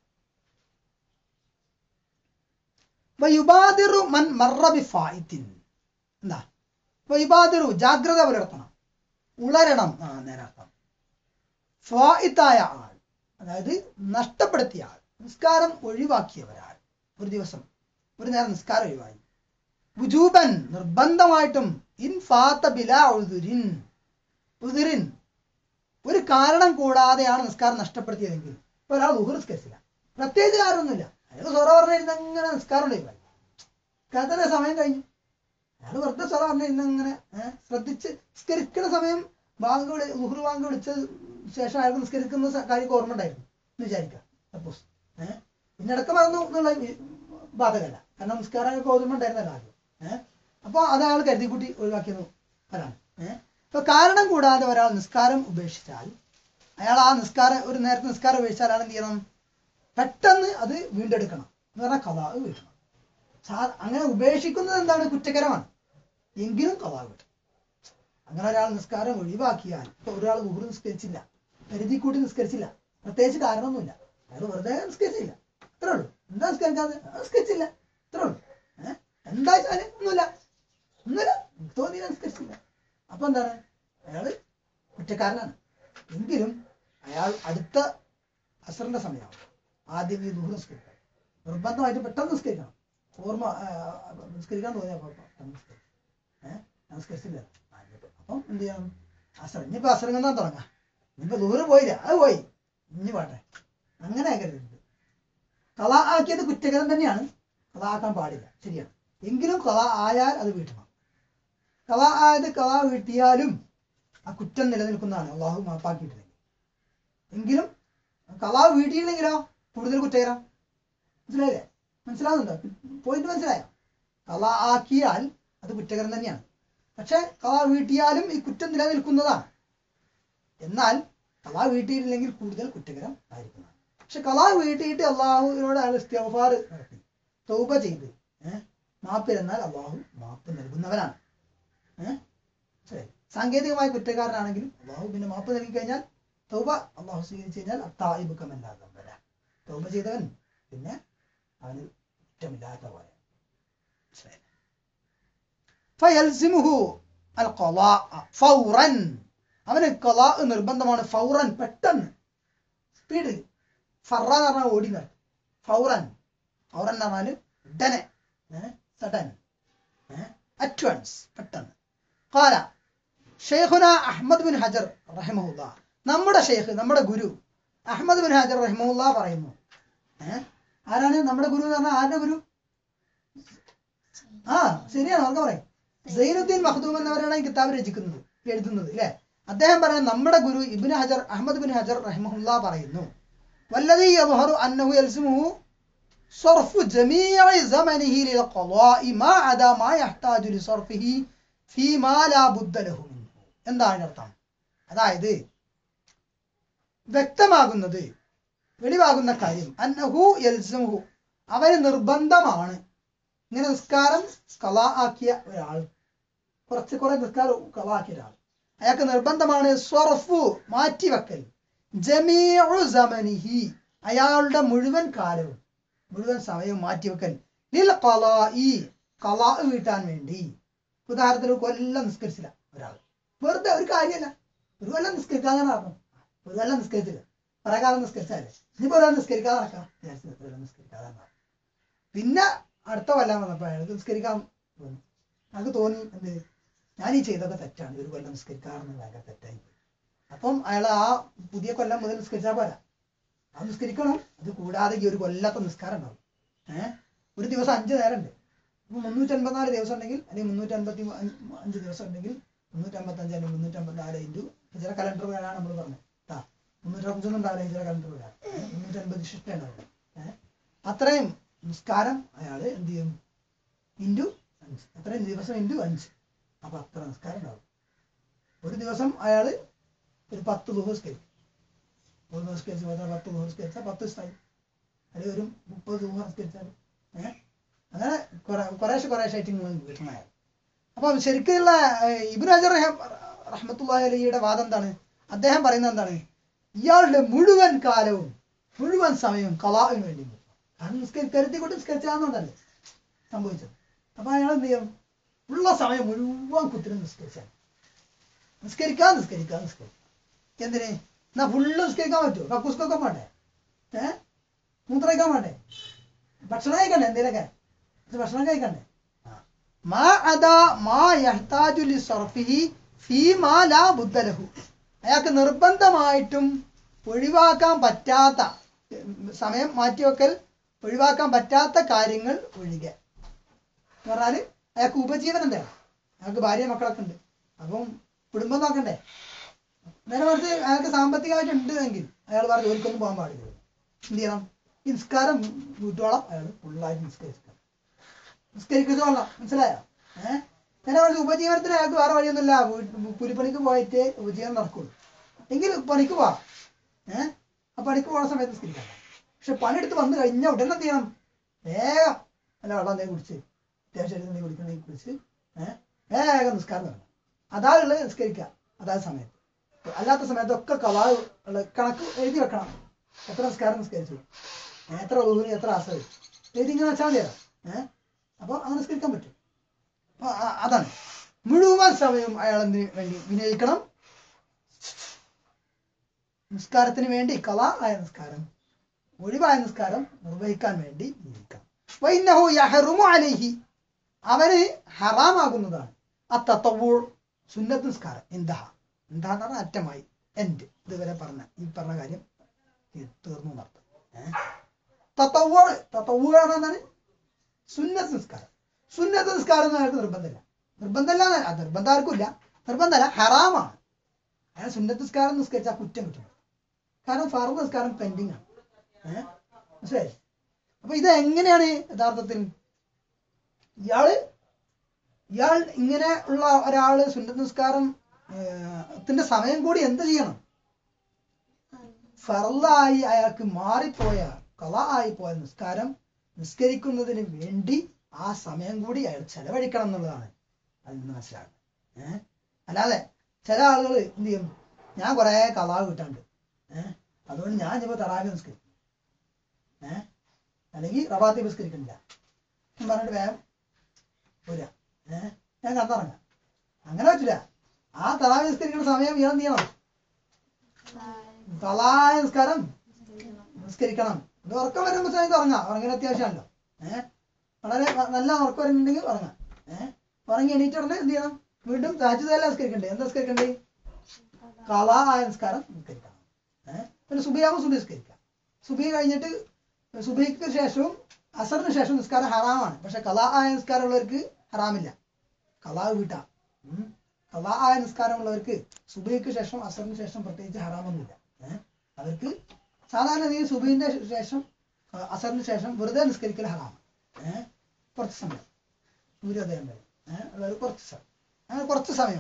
വയുബാദിറു മൻ മറ ബിഫായിത്തിൻ എന്താ വയുബാദിറു ജാഗ്രത പുലർത്തണം ഉളരണം ആ നേരർത്ഥം ഫായിത്തായ ആൾ അതായത് നഷ്ടപ്പെടുത്തിയ ആൾ നിസ്കാരം ഒഴിവാക്കിയ ഒരാൾ ഒരു ദിവസം ഒരു നേരം നിസ്കാരം ഒഴിവായി വുജൂബൻ നിർബന്ധമായിട്ടും ഇൻ ഫാത്ത ബിലാ ഉദുരിൻ ഉദുരിൻ ഒരു കാരണം കൂടാതെയാണ് നിസ്കാരം നഷ്ടപ്പെടുത്തിയതെങ്കിൽ ഇപ്പൊ ഒരാൾ ഉഹുർ നിസ്കരിച്ചില്ല പ്രത്യേകിച്ച് കാരണമൊന്നുമില്ല അയാൾ സ്വറ പറഞ്ഞിരുന്ന ഇങ്ങനെ നിസ്കാരം ഒഴിവായി നിസ്കാരത്തിന്റെ സമയം കഴിഞ്ഞു അയാൾ വെറുതെ സ്വറ പറഞ്ഞിരുന്ന ഇങ്ങനെ ഏഹ്, ശ്രദ്ധിച്ച് നിസ്കരിക്കുന്ന സമയം ബാങ്ക് വിളി ഉഹുർ ബാങ്ക് വിളിച്ച ശേഷം അയാൾ നിസ്കരിക്കുന്ന സ- കാര്യം ഓർമ്മ ഉണ്ടായിരുന്നു എന്ന് വിചാരിക്കാം സപ്പോസ് ഏഹ് പിന്നെ ഇടക്ക് മറന്നു എന്നുള്ള ഈ ബാധകല്ല കാരണം നിസ്കാരം ഓർമ്മ ഉണ്ടായിരുന്നല്ലോ ആദ്യം ഏഹ് അപ്പൊ അത് അയാൾ കരുതിക്കൂട്ടി ഒഴിവാക്കിയത് അതാണ് ഏഹ് ഇപ്പൊ കാരണം കൂടാതെ ഒരാൾ നിസ്കാരം ഉപേക്ഷിച്ചാൽ അയാൾ ആ നിസ്കാരം ഒരു നേരത്തെ നിസ്കാരം ഉപേക്ഷിച്ചാൽ അയാൾ എന്ത് ചെയ്യണം പെട്ടെന്ന് അത് വീണ്ടെടുക്കണം എന്ന് പറഞ്ഞാൽ കഥ വീട്ടണം സാ അങ്ങനെ ഉപേക്ഷിക്കുന്നത് എന്താണ് കുറ്റകരമാണ് എങ്കിലും കലാ കിട്ടും അങ്ങനെ ഒരാൾ നിസ്കാരം ഒഴിവാക്കിയാൽ ഇപ്പൊ ഒരാൾ ഊഹ് നിസ്കരിച്ചില്ല കരുതി കൂട്ടി നിസ്കരിച്ചില്ല പ്രത്യേകിച്ച് കാരണമൊന്നുമില്ല അയാൾ വെറുതെ നിസ്കരിച്ചില്ല അത്രേ ഉള്ളൂ എന്താ നിസ്കരിക്കാതെ ആ, നിസ്കരിച്ചില്ല അത്രേ ഉള്ളൂ ഏഹ് എന്താ വെച്ചാല് ഒന്നുമില്ല ഒന്നുമില്ല എനിക്ക് തോന്നിയില്ല നിസ്കരിച്ചില്ല അപ്പൊ എന്താണ് അയാള് കുറ്റക്കാരനാണ് എങ്കിലും അയാൾ അടുത്ത അസറിന്റെ സമയമാവും ആദ്യം ഈ ദൂരം നിസ്കരിക്കണം നിർബന്ധമായിട്ട് പെട്ടെന്ന് നിസ്കരിക്കണം ഓർമ്മ ആ, ആ, നിസ്കരിക്കാൻ തോന്നിയാൽ പെട്ടെന്ന് നിസ്കരിക്കും ഏഹ് നമസ്കരിച്ചില്ല ആ, ഇനിയിപ്പോ അപ്പം എന്ത് ചെയ്യണം അസർ ഇനിയിപ്പോ അസരം എന്നാ തുടങ്ങാം ഇനിയിപ്പോ ദൂരം പോയില്ല അത് പോയി ഇനി പാട്ടെ അങ്ങനെ കരുതരുത് കല ആക്കിയത് കുറ്റകരം തന്നെയാണ് കല ആക്കാൻ പാടില്ല ശരിയാണ് എങ്കിലും കല ആയാൽ അത് വീട്ടണം കല ആയത് കല വീട്ടിയാലും ആ കുറ്റം നിലനിൽക്കുന്നതാണ് അള്ളാഹു മാപ്പാക്കിയിട്ടില്ലെങ്കിൽ എങ്കിലും കല വീട്ടിയില്ലെങ്കിലോ കൂടുതൽ കുറ്റകരം മനസ്സിലായില്ലേ മനസ്സിലാവുന്നുണ്ടോ പോയിന്റ് മനസ്സിലായോ കല ആക്കിയാൽ അത് കുറ്റകരം തന്നെയാണ് പക്ഷെ കല വീട്ടിയാലും ഈ കുറ്റം നിലനിൽക്കുന്നതാണ് എന്നാൽ കല വീട്ടിയില്ലെങ്കിൽ കൂടുതൽ കുറ്റകരം ആയിരിക്കുന്നതാണ് പക്ഷെ കല വീട്ടിയിട്ട് അള്ളാഹുവിനോട് അയാൾ ഇസ്തിഗ്ഫാർ നടത്തി തൗബ ചെയ്ത് ഏഹ് മാപ്പിരുന്നാൽ അള്ളാഹു മാപ്പ് നൽകുന്നവനാണ് ഏഹ് ശരി സാങ്കേതികമായ കുറ്റക്കാരനാണെങ്കിലും അള്ളാഹു പിന്നെ മാപ്പ് നൽകി കഴിഞ്ഞാൽ തൗബ അള്ളാഹു സ്വീകരിച്ചു കഴിഞ്ഞാൽ അത്തായിബുക്കമല്ലാതെ വരാം തൗബ ചെയ്തവൻ പിന്നെ അവന് കുറ്റമില്ലാത്ത പോലെ ശരി ഫയൽസിമുഹു അൽ ഖലാ ഫൗറൻ അവന് ഖലാ നിർബന്ധമാണ് ഫൗറൻ പെട്ടെന്ന് സ്പീഡിൽ ഫറ എന്ന് പറഞ്ഞാൽ ഓടി നടക്കും ഫൗറൻ ഫൗറൻ എന്ന് പറഞ്ഞാൽ ഉടനെ സഡൻ അറ്റ്വൻസ് പെട്ടെന്ന് കാല ഷെയ്ഖുന അഹമ്മദ് ബിൻ ഹജർ റഹിമഹുല്ല നമ്മുടെ ഷെയ്ഖ് നമ്മുടെ ഗുരു അഹമ്മദ് ബിൻ ഹജർ റഹിമഹുല്ല പറയുന്നു ഏഹ് ആരാണ് നമ്മുടെ ഗുരു എന്ന് പറഞ്ഞാൽ ആരുടെ ഗുരു ആ ശരിയാണ് ഓർക്ക പറയും സൈനുദ്ദീൻ മഖ്ദൂം എന്നവരാണ് ഈ കിതാബ് രചിക്കുന്നത് എഴുതുന്നത് അല്ലേ അദ്ദേഹം പറയുന്നത് നമ്മുടെ ഗുരു ഇബിൻ ഹജർ അഹമ്മദ് ബിൻ ഹജർ റഹിമഹുല്ല പറയുന്നു വല്ലതീ യദ്ഹറു അന്നഹു യൽസിമുഹു صرف جميع زمنه للقضاء ما عدا ما يحتاج لصرفه فيما لا بد له منه എന്താണ് അതിനർത്ഥം അതായത് വ്യക്തമാകുന്നത് വെളിവാകുന്ന കാര്യം അന്നഹു യൽസമുഹു അവന് നിർബന്ധമാണ് ഇങ്ങനെ നിസ്കാരം കല ആക്കിയ ഒരാൾ കുറച്ച് കുറെ നിസ്കാരം കല ആക്കിയ ഒരാൾ അയാൾക്ക് നിർബന്ധമാണ് സ്വറഫു മാറ്റിവെക്കൽ ജമീഉ സമനിഹി അയാളുടെ മുഴുവൻ കാലവും മുഴുവൻ സമയവും മാറ്റിവെക്കൽ ലിൽ ഖലാഇ ഖലാ വീട്ടാൻ വേണ്ടി ഉദാഹരണത്തിന് ഒരു കൊല്ലം നിസ്കരിച്ചില്ല ഒരാൾ വെറുതെ ഒരു കാര്യമല്ല ഒരു കൊല്ലം നിസ്കരിക്കാതെ നടന്നു ഒരു കൊല്ലം നിസ്കരിച്ചില്ല കുറെ കാലം നിസ്കരിച്ചാലേ ഇനിയിപ്പോ ഒരാൾ നിസ്കരിക്കാതെ നടക്കാം വിചാരിച്ചു ഒരു കൊല്ലം നിസ്കരിക്കാതെ നടക്കാം പിന്നെ അടുത്ത കൊല്ലം വന്നപ്പോ അയാൾക്ക് നിസ്കരിക്കാൻ തോന്നി അയാൾക്ക് തോന്നി എന്ത് ഞാൻ ഈ ചെയ്തൊക്കെ തെറ്റാണ് ഒരു കൊല്ലം നിസ്കരിക്കാറെന്ന് ഭയങ്കര തെറ്റായി പോയി അപ്പം അയാൾ ആ പുതിയ കൊല്ലം മുതൽ നിസ്കരിച്ചാൽ പോരാ അത് നിസ്കരിക്കണം അത് കൂടാതെ ഈ ഒരു കൊല്ലത്തെ നിസ്കാരം ഉണ്ടാവും ഏഹ് ഒരു ദിവസം അഞ്ച് നേരം ഉണ്ട് ഇപ്പൊ മുന്നൂറ്റി അൻപത്തിനാല് ദിവസം ഉണ്ടെങ്കിൽ അല്ലെങ്കിൽ മുന്നൂറ്റി അൻപത്തി അഞ്ച് ദിവസം ഉണ്ടെങ്കിൽ മുന്നൂറ്റി അമ്പത്തി അഞ്ച് അല്ലെങ്കിൽ മുന്നൂറ്റി അമ്പത്തി നാല് ഇൻറ്റു ചില കലണ്ടർ പ്രകാരമാണ് നമ്മൾ പറഞ്ഞത് കേട്ടാ മുന്നൂറ്റി അമ്പത്തൊന്നും ഉണ്ടാവില്ല ചില കലണ്ടർ പ്രകാരം ഏഹ് മുന്നൂറ്റി അൻപത് ശിഷ്ട ഉണ്ടാവില്ല ഏഹ് അത്രയും നിസ്കാരം അയാൾ എന്ത് ചെയ്യും ഇൻറ്റു അഞ്ച് അത്രയും ദിവസം ഇൻറ്റു അഞ്ച് അപ്പൊ അത്ര നിസ്കാരം ഉണ്ടാവും ഒരു ദിവസം അയാൾ ഒരു പത്ത് ദിവസം സ്കരിക്കും ഒരു ദിവസം സ്കരിച്ച് പത്ത് പത്ത് ദിവസം സ്കരിച്ചാൽ പത്ത് ദിവസമായി അല്ലെങ്കിൽ ഒരു മുപ്പത് ദിവസം സ്കരിച്ചാൽ ഏഹ് അങ്ങനെ കുറെ കുറേശ്ശെ കുറേശ്ശായിട്ട് ഇങ്ങനെ വീട്ടണ അപ്പൊ ശരിക്കുള്ള ഇബിൻ അജർ റഹ്മത്തുള്ള അലിയുടെ വാദം എന്താണ് അദ്ദേഹം പറയുന്നത് എന്താണ് ഇയാളുടെ മുഴുവൻ കാലവും മുഴുവൻ സമയവും കലാവിന് വേണ്ടി കൊടുക്കണം. കാരണം നിസ്കരി കരുതി കൊണ്ട് നിസ്കരിച്ചാന്നുണ്ടല്ലേ സംഭവിച്ചത് അപ്പൊ അയാൾ എന്ത് ചെയ്യും ഉള്ള സമയം മുഴുവൻ കുത്തിനും നിസ്കരിച്ചാൽ നിസ്കരിക്കാൻ നിസ്കരിക്കാൻ നിസ്കരിക്കാം എന്തിന് എന്നാ ഫുള്ള് നിസ്കരിക്കാൻ പറ്റുമോ കക്കൂസ്കൊക്കെ വേണ്ടേ ഏ മൂത്രയിക്കാൻ വേണ്ടേ ഭക്ഷണം കഴിക്കണ്ടേ എന്തേലൊക്കെ ഇത് ഭക്ഷണം കഴിക്കണ്ടേ മാ അദാ മാ യഹ്താജു ലിസർഫിഹി ഫീമാ ലാ ബുദ്ദ ലഹു അയാൾക്ക് നിർബന്ധമായിട്ടും ഒഴിവാക്കാൻ പറ്റാത്ത ഉം, സമയം മാറ്റിവെക്കൽ ഒഴിവാക്കാൻ പറ്റാത്ത കാര്യങ്ങൾ ഒഴികെ എന്ന് പറഞ്ഞാല് അയാൾക്ക് ഉപജീവനം തരാം അയാൾക്ക് ഭാര്യ മക്കളൊക്കെ ഉണ്ട് അപ്പം കുടുംബം നോക്കണ്ടേ നേരെ മറിച്ച് അയാൾക്ക് സാമ്പത്തികമായിട്ട് ഉണ്ട് എങ്കിൽ അയാൾ വേറെ ജോലിക്കൊന്നും പോകാൻ പാടില്ല എന്ത് ചെയ്യണം ഈ നിസ്കാരം വീട്ടോളം അയാൾ ഫുള്ളായിട്ട് നിസ്കരിക്കണം നിസ്കരിച്ചോളാം മനസ്സിലായോ ഏഹ് നേരെ മറിച്ച് ഉപജീവനത്തിന് അയാൾക്ക് വേറെ വഴിയൊന്നുമില്ല വീ- കൂലിപ്പണിക്ക് പോയിട്ട് ഉപജീവനം നടക്കുള്ളൂ എങ്കിൽ പണിക്ക് പോവാം ഏഹ് ആ പണിക്ക് പോകുന്ന സമയത്ത് നിസ്കരിക്കാം പക്ഷെ പണിയെടുത്ത് വന്നു കഴിഞ്ഞാൽ ഉടനെ എന്ത് ചെയ്യണം വേഗം നല്ല വെള്ളം എന്തെങ്കിലും കുടിച്ച് അത്യാവശ്യം എന്തെങ്കിലും കുടിക്കണമെങ്കിൽ കുടിച്ച് ഏഹ് വേഗം നിസ്കാരം തുടങ്ങും അതാളുള്ളത് നിസ്കരിക്കുക അതാത് സമയത്ത് അല്ലാത്ത സമയത്തൊക്കെ കവാ ഉള്ള കണക്ക് എഴുതി വെക്കണം എത്ര നിസ്കാരം നിസ്കരിച്ചു എത്ര ഊഹിന് എത്ര അസർ എഴുതി ഇങ്ങനെ വെച്ചാൽ മതിയോ ഏഹ് അപ്പോൾ അങ്ങനെ നിസ്കരിക്കാൻ പറ്റും അപ്പൊ അ- അതാണ് മുഴുവൻ സമയവും അയാൾ എന്തിനു വേണ്ടി വിനിയോഗിക്കണം നിസ്കാരത്തിന് വേണ്ടി കല ആയ നിസ്കാരം ഒഴിവായ നിസ്കാരം നിർവഹിക്കാൻ വേണ്ടി വിനിയോഗിക്കണം വൈന്നഹു യഹറുമു അലൈഹി അവന് ഹറാമാകുന്നതാണ് അത്തത്തവൂ സുന്നത്ത് നിസ്കാരം ഇന്ദഹ ഇന്ദഹ എന്ന് പറഞ്ഞാൽ അറ്റമായി എൻഡ് ഇതുവരെ പറഞ്ഞ ഈ പറഞ്ഞ കാര്യം ഇത് തീർന്നു എന്നർത്ഥം ഏഹ് തത്തവൂ തത്തവൂ എന്താണ് സുന്നത്ത് നിസ്കാരം സുന്നത്ത് നിസ്കാരം എന്ന് അയാൾക്ക് നിർബന്ധമില്ല നിർബന്ധമില്ല എന്നല്ല, അത് നിർബന്ധം ആർക്കും ഇല്ല നിർബന്ധമല്ല ഹറാമാണ് അയാൾ സുന്നത്ത് നിസ്കാരം നിസ്കരിച്ചാൽ കുറ്റം കിട്ടും കാരണം ഫർദ് നിസ്കാരം പെൻഡിങ് ആണ് ഏഹ് മനസ്സിലായി അപ്പൊ ഇത് എങ്ങനെയാണ് യഥാർത്ഥത്തിൽ ഇയാള് ഇയാൾ ഇങ്ങനെ ഉള്ള ഒരാള് സുന്നത്ത് നിസ്കാരം ഏഹ്, ത്തിന്റെ സമയം കൂടി എന്ത് ചെയ്യണം ഫറലായി അയാൾക്ക് മാറിപ്പോയ കള ആയി പോയ നിസ്കാരം നിസ്കരിക്കുന്നതിന് വേണ്ടി ആ സമയം കൂടി അയാൾ ചെലവഴിക്കണം എന്നുള്ളതാണ് അതിൽ നിന്ന് മനസ്സിലാകുന്നത് ഏഹ് അല്ലാതെ ചില ആളുകൾ എന്ത് ചെയ്യും ഞാൻ കുറേ കളാ കിട്ടാണ്ട് ഏഹ് അതുകൊണ്ട് ഞാൻ ഇപ്പൊ തറാവി നിസ്കരിക്കും ഏഹ് അല്ലെങ്കിൽ റവാത്തി നിസ്കരിക്കണില്ല എന്ന് പറഞ്ഞിട്ട് വേഗം പോരാ ഏഹ് ഞാൻ കണ്ടിറങ്ങാം അങ്ങനെ പറ്റില്ല ആ തറാവി നിസ്കരിക്കുന്ന സമയം ഇയാൾ എന്ത് ചെയ്യണം തലായ നിസ്കാരം നിസ്കരിക്കണം ഇത് ഉറക്കം വരുമ്പോൾ സമയത്ത് ഉറങ്ങാം ഉറങ്ങാൻ അത്യാവശ്യമാണല്ലോ ഏഹ് വളരെ ന- നല്ല ഉറക്കം വരുന്നുണ്ടെങ്കിൽ ഉറങ്ങാം ഏഹ് ഉറങ്ങി എണീറ്റ് ഉടനെ എന്ത് ചെയ്യണം വീണ്ടും താജുദല്ല നിസ്കരിക്കണ്ടേ എന്താ നിസ്കരിക്കണ്ടേ കലായ നിസ്കാരം നിസ്കരിക്കണം ഏഹ് പിന്നെ സുബിയാകുമ്പോൾ സുബി നിസ്കരിക്കാം സുബി കഴിഞ്ഞിട്ട് സുബിക്ക് ശേഷവും അസറിന് ശേഷം നിസ്കാരം ഹറാമാണ് പക്ഷെ കലാ ആയ നിസ്കാരം ഉള്ളവർക്ക് ഹറാമില്ല കലാ വീട്ടാ ഉം. കലാ ആയ നിസ്കാരം ഉള്ളവർക്ക് സുബിക്ക് ശേഷം അസറിന് ശേഷം പ്രത്യേകിച്ച് ഹറാമൊന്നുമില്ല ഏഹ് അവർക്ക് സാധാരണ ഈ സുബിന്റെ ശേഷം അഹ് അസറിന് ശേഷം വെറുതെ നിസ്കരിക്കൽ ഹറാമാണ് ഏഹ് കുറച്ച് സമയം സൂര്യോദയം വരെ ഏഹ് അതായത് കുറച്ച് സമയം അങ്ങനെ കുറച്ച് സമയം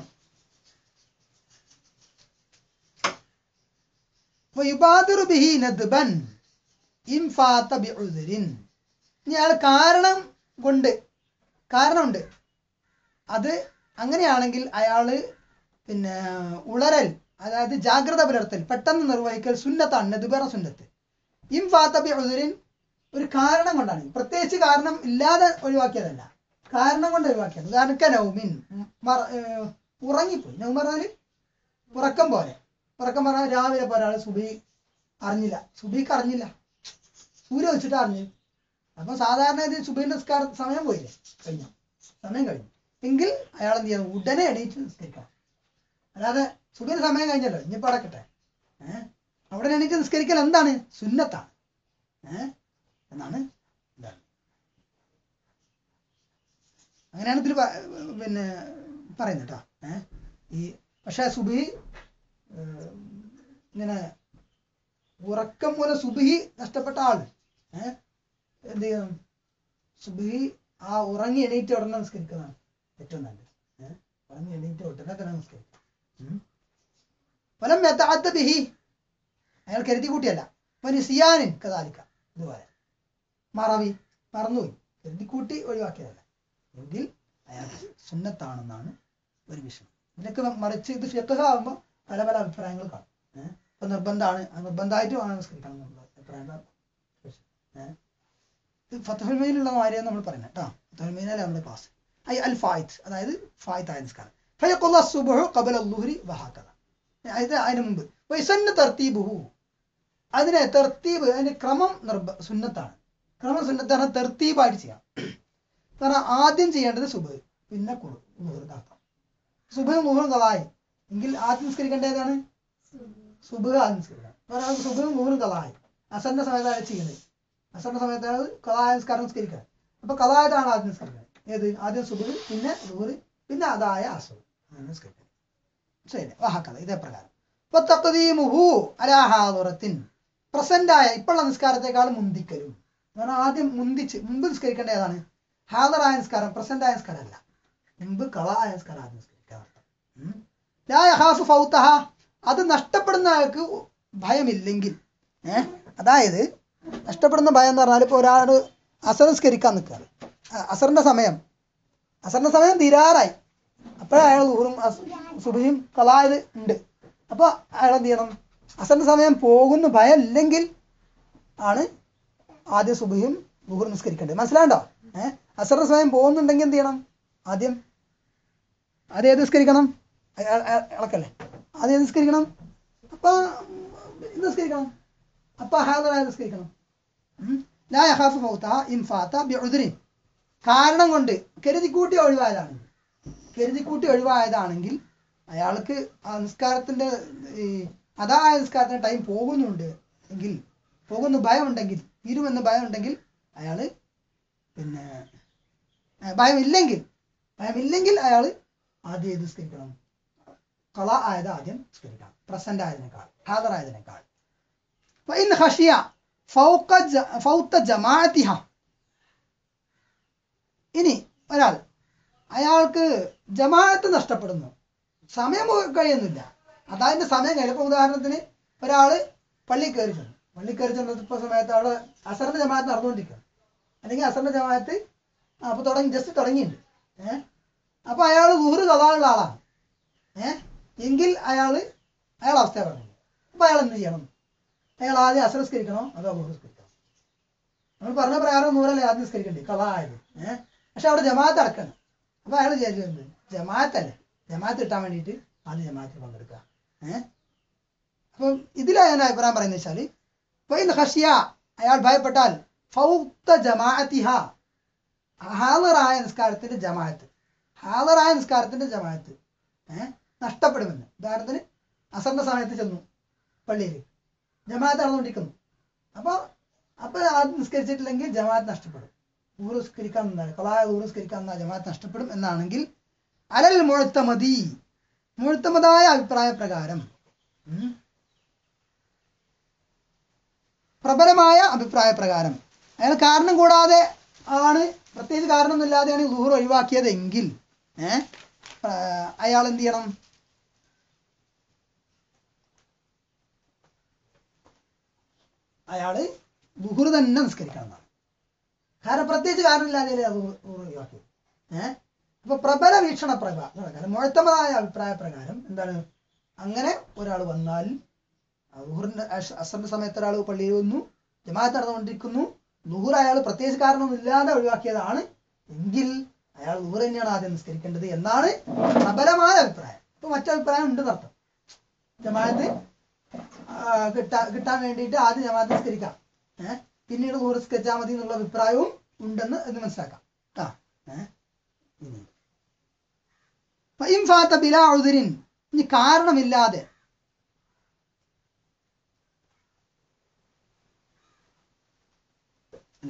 ويبادر به ندبا إن فات بعذر ഇനി അയാൾ കാരണം കൊണ്ട് കാരണമുണ്ട് അത് അങ്ങനെയാണെങ്കിൽ അയാള് പിന്നെ ഉളരൽ അതായത് ജാഗ്രത പുലർത്തൽ പെട്ടെന്ന് നിർവഹിക്കൽ സുന്നത്താണ് നദുബറ സുന്നത്ത് ഇം ഫാത്തബി ഉദുരിൻ ഒരു കാരണം കൊണ്ടാണ് പ്രത്യേകിച്ച് കാരണം ഇല്ലാതെ ഒഴിവാക്കിയതല്ല കാരണം കൊണ്ട് ഒഴിവാക്കിയത് കാരണം നൗമിൻ മറ- ഏർ ഉറങ്ങിപ്പോയി നൗം പറഞ്ഞാല് ഉറക്കം പോലെ ഉറക്കം പറഞ്ഞാൽ രാവിലെ ഇപ്പോൾ ഒരാൾ സുബി അറിഞ്ഞില്ല സുബിക്ക് അറിഞ്ഞില്ല സൂര്യ വെച്ചിട്ട് അറിഞ്ഞു അപ്പൊ സാധാരണ ഇത് സുബൈ നിസ്കാര സമയം പോയില്ലേ കഴിഞ്ഞു സമയം കഴിഞ്ഞു എങ്കിൽ അയാൾ എന്ത് ചെയ്യണം ഉടനെ എണീറ്റ് നിസ്കരിക്കണം അല്ലാതെ സുബൈ സമയം കഴിഞ്ഞല്ലോ ഇനിയിപ്പോൾ അടക്കട്ടെ ഏഹ് അവിടെ എണീറ്റ് നിസ്കരിക്കൽ എന്താണ് സുന്നത്താണ് ഏഹ് എന്നാണ് ഇതാണ് അങ്ങനെയാണ് ഇതിൽ പ- പിന്നെ പറയുന്നത് കേട്ടോ ഏഹ് ഈ പക്ഷേ സുബി ഏഹ്, ഇങ്ങനെ ഉറക്കം മൂലം സുബിഹി നഷ്ടപ്പെട്ട ആള് ഏഹ് എന്ത് ചെയ്യണം സുബിഹി ആ ഉറങ്ങി എണീറ്റ് ഉടനെ നിസ്കരിക്കുന്നതാണ് ഏറ്റവും നല്ലത് ഏഹ് ഉറങ്ങി എണീറ്റ് ഉടനെ തന്നെ നിസ്കരിക്കും ഉം. ഫലം യതഅദ്ദ ബിഹി അയാൾ കരുതി കൂട്ടിയല്ല അവന് സിയാനിൻ കദാലിക്ക ഇതുപോലെ മറവി മറന്നുപോയി കരുതി കൂട്ടി ഒഴിവാക്കിയതല്ല എങ്കിൽ അയാൾക്ക് സുന്നത്താണെന്നാണ് ഒരു വിഷയം ഇതിനൊക്കെ മറിച്ച് ഇത് ഫിഖഹാകുമ്പോൾ പല പല അഭിപ്രായങ്ങൾ കാണും ഏഹ് ഇപ്പൊ നിർബന്ധമാണ് ആ നിർബന്ധമായിട്ട് വേണം നിസ്കരിക്കണം എന്നുള്ള അഭിപ്രായങ്ങൾ ഏഹ് ഇത് ഫത്തഹുൽമയിലുള്ള കാര്യം നമ്മൾ പറയുന്നത് കേട്ടോ ഫത്തഹുൽമയിലെ നമ്മുടെ ക്ലാസ് ഐ അൽ ഫായിത്ത് അതായത് ഫായിത്ത് ആയ നിസ്കാരം ഫയഖുല്ല സുബ്ഹു ഖബല ളുഹ്രി വഹാക്കദ അതായത് അതിന് മുമ്പ് വൈസന്ന തർത്തീബുഹു അതിനെ തെർത്തീബ് അതിന്റെ ക്രമം നിർബ സുന്നത്താണ് ക്രമം സുന്നത്താണ് തെർത്തീബായിട്ട് ചെയ്യാം കാരണം ആദ്യം ചെയ്യേണ്ടത് സുബ് പിന്നെ കുളു ളുഹ്ർ നടത്താം സുബഹ് ളുഹ്റും കളായി എങ്കിൽ ആദ്യം നിസ്കരിക്കേണ്ടതാണ് സുബഹ് ആദ്യം നിസ്കരിക്കണം ഒരാൾക്ക് സുബഹും ളുഹ്റും കളായി അസറിന്റെ സമയത്താണ് ചെയ്യുന്നത് അസറിന്റെ സമയത്താണ് കളായ നിസ്കാരം നിസ്കരിക്കുന്നത് അപ്പൊ കളായതാണ് ആദ്യം നിസ്കരിക്കുന്നത് ഏത് ആദ്യം സുബഹ് പിന്നെ ളുഹ്ർ പിന്നെ അതായ അസർ അങ്ങനെ നിസ്കരിക്കുന്നത് ശരി വാഹക്കഥ ഇതേ പ്രകാരം ഇപ്പൊ തക്കതീമുഹു അലാഹാദുറത്തിൻ പ്രസന്റ് ആയ ഇപ്പോഴുള്ള നിസ്കാരത്തെക്കാൾ മുന്തിക്കലും കാരണം ആദ്യം മുന്തിച്ച് മുമ്പ് നിസ്കരിക്കേണ്ട ഏതാണ് ഹാദറായ നിസ്കാരം പ്രസന്റ് ആയ നിസ്കാരം അല്ല മുമ്പ് കളായ നിസ്കാരം ആദ്യം നിസ്കരിക്കാൻ ഉം. ലാ യഹാഫു ഫൗത്തഹ അത് നഷ്ടപ്പെടുന്ന ആൾക്ക് ഭയമില്ലെങ്കിൽ ഏഹ് അതായത് നഷ്ടപ്പെടുന്ന ഭയം എന്ന് പറഞ്ഞാൽ ഇപ്പോൾ ഒരാൾ അസർ നിസ്കരിക്കാൻ നിൽക്കുകയാണ് അസറിന്റെ സമയം അസറിന്റെ സമയം തീരാറായി അപ്പോഴേ അയാൾ ദൂറും സുബിയും കലായത് ഉണ്ട് അപ്പോൾ അയാൾ എന്ത് ചെയ്യണം അസറിന്റെ സമയം പോകുന്ന ഭയം ഇല്ലെങ്കിൽ ആണ് ആദ്യം സുബിയും ദുഹുർ നിസ്കരിക്കേണ്ടത് മനസ്സിലാണ്ടോ ഏഹ് അസറിന്റെ സമയം പോകുന്നുണ്ടെങ്കിൽ എന്ത് ചെയ്യണം ആദ്യം ആദ്യം ഏത് നിസ്കരിക്കണം അയ- അയ- അയ- ഇളക്കല്ലേ ആദ്യം ഏത് നിസ്കരിക്കണം അപ്പൊ ഇത് നിസ്കരിക്കണം അപ്പൊ ഹാദറായ നിസ്കരിക്കണം ഉം. ലാ യഖാഫു ഫൗതഹ ഇൻ ഫാത ബിഉദ്രിൻ കാരണം കൊണ്ട് കരുതിക്കൂട്ടി ഒഴിവായതാണ് കരുതിക്കൂട്ടി ഒഴിവായതാണെങ്കിൽ അയാൾക്ക് ആ നിസ്കാരത്തിന്റെ ഈ അതായ നിസ്കാരത്തിന്റെ ടൈം പോകുന്നുണ്ട് എങ്കിൽ പോകുന്ന ഭയമുണ്ടെങ്കിൽ തീരുമെന്ന് ഭയമുണ്ടെങ്കിൽ അയാള് പിന്നെ ഏ, ഭയമില്ലെങ്കിൽ ഭയമില്ലെങ്കിൽ അയാൾ ആദ്യം ഏത് നിസ്കരിക്കണം കള ആയത് ആദ്യം നിസ്കരിക്കണം പ്രസന്റ് ആയതിനേക്കാൾ ഹാദർ ആയതിനേക്കാൾ فإن خشي فوق ج- فوت جماعتها ഇനി ഒരാൾ അയാൾക്ക് ജമാഅത്ത് നഷ്ടപ്പെടുന്നു സമയം പോ- കഴിയുന്നില്ല അതായത് സമയം കഴിയും ഇപ്പൊ ഉദാഹരണത്തിന് ഒരാള് പള്ളി കയറി ചെന്നു പള്ളി കയറി ചെന്നപ്പോ സമയത്ത് അവിടെ അസറിന്റെ ജമാഅത്ത് നടന്നുകൊണ്ടിരിക്കണം അല്ലെങ്കിൽ അസറിന്റെ ജമാഅത്ത് ആ, അപ്പൊ തുടങ്ങി ജസ്റ്റ് തുടങ്ങിയിട്ടുണ്ട് ഏഹ് അപ്പൊ അയാൾ നൂറ് കഥാനുള്ള ആളാണ് ഏഹ് എങ്കിൽ അയാള് അയാൾ അവസ്ഥ പറഞ്ഞു അപ്പൊ അയാൾ എന്ത് ചെയ്യണം അയാൾ ആദ്യം അസർ നിസ്കരിക്കണോ അതോ അബൂഹ് നിസ്കരിക്കണോ നമ്മൾ പറഞ്ഞ പ്രകാരം നൂറല്ലേ ആദ്യം നിസ്കരിക്കണ്ടേ കഥ ആയത് ഏഹ് പക്ഷെ അവിടെ ജമാഅത്ത് അടക്കണം അപ്പൊ അയാൾ വിചാരിച്ചത് ജമാഅത്തല്ലേ ജമാഅത്ത് കിട്ടാൻ വേണ്ടിയിട്ട് ആദ്യം ജമാഅത്തിൽ പങ്കെടുക്കുക ഏഹ് അപ്പം ഇതിലാണ് ഞാൻ അഭിപ്രായം പറയുന്നത് വെച്ചാല് ഫൈൻ ഹഷിയ അയാൾ ഭയപ്പെട്ടാൽ ഫൗത്ത ജമാഅത്തിഹ ഹാദറായ നിസ്കാരത്തിന്റെ ജമാഅത്ത് ഹാദറായ നിസ്കാരത്തിന്റെ ജമാഅത്ത് ഏഹ് നഷ്ടപ്പെടുമെന്ന് ഉദാഹരണത്തിന് അസറിന്റെ സമയത്ത് ചെന്നു പള്ളിയിൽ ജമാഅത്ത് നടന്നുകൊണ്ടിരിക്കുന്നു അപ്പൊ അപ്പൊ ആദ്യം നിസ്കരിച്ചിട്ടില്ലെങ്കിൽ ജമാഅത്ത് നഷ്ടപ്പെടും ഊറ് നിസ്കരിക്കാൻ നിന്നാൽ കളായ ഊറ് നിസ്കരിക്കാൻ നിന്നാൽ ജമാഅത്ത് നഷ്ടപ്പെടും എന്നാണെങ്കിൽ അലൽ മുഴത്തമതി മുഴത്തമതായ അഭിപ്രായ പ്രകാരം ഉം, പ്രബലമായ അഭിപ്രായ പ്രകാരം അയാൾ കാരണം കൂടാതെ ആണ് പ്രത്യേകിച്ച് കാരണമൊന്നുമില്ലാതെയാണ് ഊഹർ ഒഴിവാക്കിയത് എങ്കിൽ ഏഹ് അയാൾ എന്ത് ചെയ്യണം അയാള് ദുഹുർ തന്നെ നിസ്കരിക്കണം എന്നാണ് കാരണം പ്രത്യേകിച്ച് കാരണമില്ലാതെ അത് ദുഹുർ ഒഴിവാക്കിയത് ഏഹ് അപ്പൊ പ്രബല വീക്ഷണ പ്രഭ കാരണം മുഴത്തമതായ അഭിപ്രായ പ്രകാരം എന്താണ് അങ്ങനെ ഒരാൾ വന്നാൽ ദുഹുറിന്റെ അസറിന്റെ സമയത്ത് ഒരാൾ പള്ളിയിൽ വന്നു ജമാഅത്ത് നടന്നുകൊണ്ടിരിക്കുന്നു ദുഹുർ അയാൾ പ്രത്യേകിച്ച് കാരണമൊന്നുമില്ലാതെ ഒഴിവാക്കിയതാണ് എങ്കിൽ അയാൾ ദുഹുർ തന്നെയാണ് ആദ്യം നിസ്കരിക്കേണ്ടത് എന്നാണ് പ്രബലമായ അഭിപ്രായം ഇപ്പൊ മറ്റഭിപ്രായം ഉണ്ട് അർത്ഥം ജമാഅത്ത് ആ, കിട്ടാ കിട്ടാൻ വേണ്ടിയിട്ട് ആദ്യം ജമാഅത്ത് നിസ്കരിക്കാം ഏഹ് പിന്നീട് ദുഹുർ നിസ്കരിച്ചാൽ മതി എന്നുള്ള അഭിപ്രായവും ഉണ്ടെന്ന് എന്ന് മനസ്സിലാക്കാം ആ ഏഹ് ഇനി ഫഇൻ ഫാത്ത ബിലാ ഉദുരിൻ ഇനി കാരണമില്ലാതെ അല്ല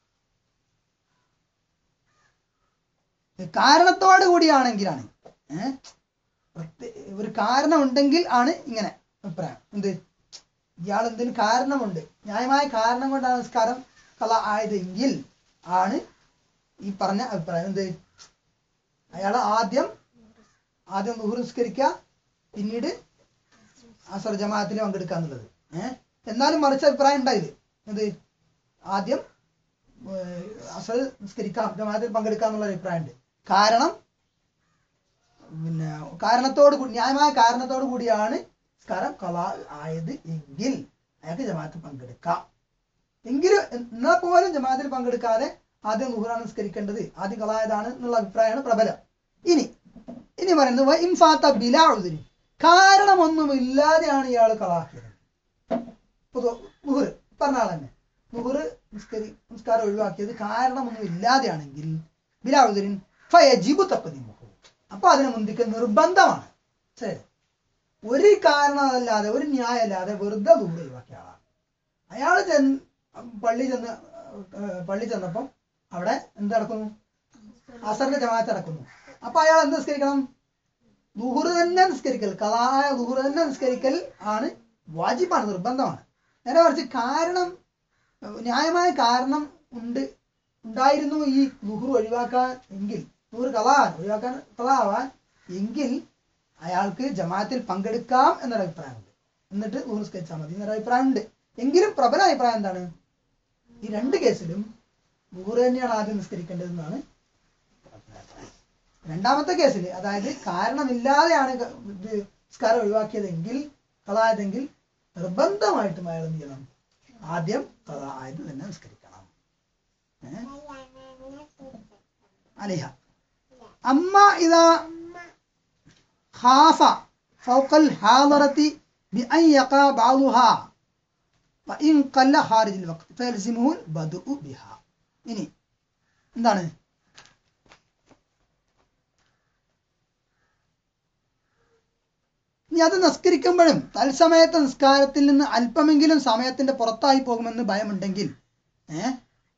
കാരണത്തോട് കൂടിയാണെങ്കിലാണ് ഏഹ് പ്രത്യേക ഒരു കാരണം ഉണ്ടെങ്കിൽ ആണ് ഇങ്ങനെ അഭിപ്രായം എന്ത് ഇയാൾ എന്തെങ്കിലും കാരണമുണ്ട് ന്യായമായ കാരണം കൊണ്ടാണ് നിസ്കാരം കള ആയതെങ്കിൽ ആണ് ഈ പറഞ്ഞ അഭിപ്രായം എന്ത് അയാൾ ആദ്യം ആദ്യം നുഹുർ നിസ്കരിക്കുക പിന്നീട് അസർ ജമാഅത്തിൽ പങ്കെടുക്കുക എന്നുള്ളത് ഏഹ് എന്നാലും മറിച്ച് അഭിപ്രായം ഉണ്ടായില്ലേ എന്ത് ആദ്യം ഏഹ്, അസർ നിസ്കരിക്കാം ജമാഅത്തിൽ പങ്കെടുക്കാം എന്നുള്ള അഭിപ്രായം ഉണ്ട് കാരണം പിന്നെ കാരണത്തോട് കൂടി ന്യായമായ കാരണത്തോട് കൂടിയാണ് നിസ്കാരം കള ആയത് എങ്കിൽ അയാൾക്ക് ജമാഅത്തിൽ പങ്കെടുക്കാം എങ്കിലും എന്നാൽ പോലും ജമാഅത്തിൽ പങ്കെടുക്കാതെ ആദ്യം നുഹുറാണ് നിസ്കരിക്കേണ്ടത് ആദ്യം കളായതാണ് എന്നുള്ള അഭിപ്രായമാണ് പ്രബലം ഇനി ഇനി പറയുന്നത് വ ഇൻഫാത്ത ബിലാ ഉദുരി കാരണമൊന്നുമില്ലാതെയാണ് ഇയാൾ കളാക്കിയത് ഇപ്പൊ നുഹുർ പറഞ്ഞ ആൾ തന്നെ നുഹുർ നിസ്കരി നിസ്കാരം ഒഴിവാക്കിയത് കാരണമൊന്നും ഇല്ലാതെയാണെങ്കിൽ ബിലാ ഉദുരിൻ ഫയജിബു തപ്പതി മുഹു അപ്പൊ അതിനെ മുന്തിക്കൽ നിർബന്ധമാണ് ശരി ഒരു കാരണമല്ലാതെ ഒരു ന്യായമല്ലാതെ വെറുതെ ദൂരം ഒഴിവാക്കിയ ആളാണ് അയാൾ ചെന്ന് പള്ളി ചെന്ന് ഏഹ് പള്ളി ചെന്നപ്പം അവിടെ എന്ത് നടക്കുന്നു അസറിന്റെ ജമാഅത്ത് നടക്കുന്നു അപ്പൊ അയാൾ എന്ത് നിസ്കരിക്കണം ദുഹുർ തന്നെ നിസ്കരിക്കൽ കലായ ദുഹുർ തന്നെ നിസ്കരിക്കൽ ആണ് വാജിബാണ് നിർബന്ധമാണ് നേരെ മറിച്ച് കാരണം ന്യായമായ കാരണം ഉണ്ട് ഉണ്ടായിരുന്നു ഈ ദുഹുർ ഒഴിവാക്കാൻ എങ്കിൽ ദുഹുർ കലാൻ ഒഴിവാക്കാൻ കലാവാൻ എങ്കിൽ അയാൾക്ക് ജമാഅത്തിൽ പങ്കെടുക്കാം എന്നൊരു അഭിപ്രായമുണ്ട് എന്നിട്ട് ദുഹുർ നിസ്കരിച്ചാൽ മതി എന്നൊരു അഭിപ്രായമുണ്ട് എങ്കിലും പ്രബല അഭിപ്രായം എന്താണ് ഈ രണ്ട് കേസിലും ദുഹുർ തന്നെയാണ് ആദ്യം നിസ്കരിക്കേണ്ടതെന്നാണ് രണ്ടാമത്തെ കേസിൽ അതായത് കാരണമില്ലാതെയാണ് ക- ഇത് നിസ്കാരം ഒഴിവാക്കിയതെങ്കിൽ കളായതെങ്കിൽ നിർബന്ധമായിട്ടും അയാൾ എന്ത് ചെയ്യണം ആദ്യം കളായത് തന്നെ നിസ്കരിക്കണം ഏ? അലിഹ അമ്മ ഇതാ ഖാഫ فوق الحاضرة بأن يقع بعضها وإن قل خارج الوقت فيلزمه البدء بها ഇനി എന്താണ് ഇനി അത് നിസ്കരിക്കുമ്പോഴും തത്സമയത്തെ നിസ്കാരത്തിൽ നിന്ന് അല്പമെങ്കിലും സമയത്തിന്റെ പുറത്തായി പോകുമെന്ന് ഭയമുണ്ടെങ്കിൽ ഏ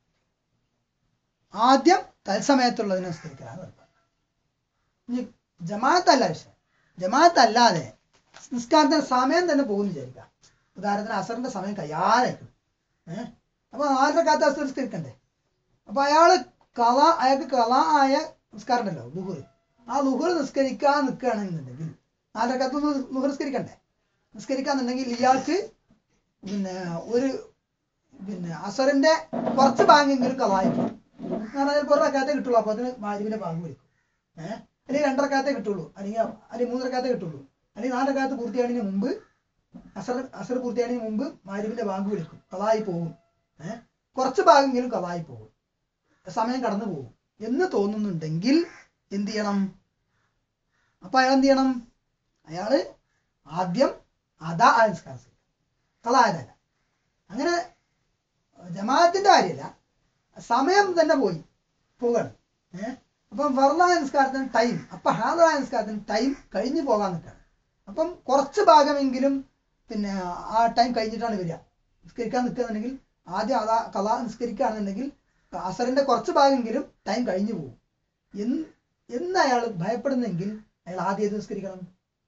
ആദ്യം തത്സമയത്തുള്ളതിനെ നിസ്കരിക്കലാണ് നിർബന്ധം ഇനി ജമാഅത്തല്ല വിഷയം ജമാഅത്തല്ലാതെ നിസ്കാരത്തിന് സമയം തന്നെ പോകും വിചാരിക്കാം ഉദാഹരണത്തിന് അസറിന്റെ സമയം കഴിയാതായിരിക്കും ഏഹ് അപ്പൊ ആരുടെ കാത്ത അസർ നിസ്കരിക്കണ്ടേ അപ്പൊ അയാള് കല അയാൾക്ക് കല ആയ നിസ്കാരം ഉണ്ടല്ലോ ലുഹുർ ആ ലുഹുർ നിസ്കരിക്കാൻ നിൽക്കുകയാണെന്നുണ്ടെങ്കിൽ ആരുടെ കാത്ത് ലുഹുർ നിസ്കരിക്കണ്ടേ നിസ്കരിക്കാന്നുണ്ടെങ്കിൽ ഇയാൾക്ക് പിന്നെ ഒരു പിന്നെ അസറിന്റെ കുറച്ച് ഭാഗമെങ്കിലും കലായിരിക്കും കാരണം ചിലപ്പോൾ ഒരു റക്കാത്തേ കിട്ടുള്ളൂ അപ്പൊ അതിന് മാരിവിന്റെ ഭാഗം വിളിക്കും ഏഹ് അല്ലെങ്കിൽ രണ്ടരക്കാത്തേ കിട്ടുള്ളൂ അല്ലെങ്കിൽ അല്ലെങ്കിൽ മൂന്നരക്കാത്തേ കിട്ടുള്ളൂ അല്ലെങ്കിൽ നാലരക്കാത്ത് പൂർത്തിയാണതിന് മുമ്പ് അസർ അസർ പൂർത്തിയാണതിന് മുമ്പ് മാരിവിന്റെ ബാങ്ക് വിളിക്കും കലായി പോകും ഏഹ് കുറച്ച് ഭാഗമെങ്കിലും കലായി പോകും സമയം കടന്നു പോകും എന്ന് തോന്നുന്നുണ്ടെങ്കിൽ എന്ത് ചെയ്യണം അപ്പൊ അയാൾ എന്ത് ചെയ്യണം അയാള് ആദ്യം അതാ ആ നിസ്കാരം ചെയ്യും. കലായതല്ല അങ്ങനെ ജമാഅത്തിന്റെ കാര്യമല്ല സമയം തന്നെ പോയി പോകണം ഏഹ് അപ്പം ഫർലായ നിസ്കാരത്തിന് ടൈം അപ്പൊ ഹാദറായ നിസ്കാരത്തിന് ടൈം കഴിഞ്ഞു പോകാൻ നിൽക്കണം അപ്പം കുറച്ച് ഭാഗമെങ്കിലും പിന്നെ ആ ടൈം കഴിഞ്ഞിട്ടാണ് വരിക നിസ്കരിക്കാൻ നിൽക്കുന്നുണ്ടെങ്കിൽ ആദ്യം അതാ കലാ നിസ്കരിക്കുകയാണെന്നുണ്ടെങ്കിൽ അസറിന്റെ കുറച്ച് ഭാഗമെങ്കിലും ടൈം കഴിഞ്ഞു പോകും എന്ന് എന്ന് അയാൾ ഭയപ്പെടുന്നെങ്കിൽ അയാൾ ആദ്യം ഏത് നിസ്കരിക്കണം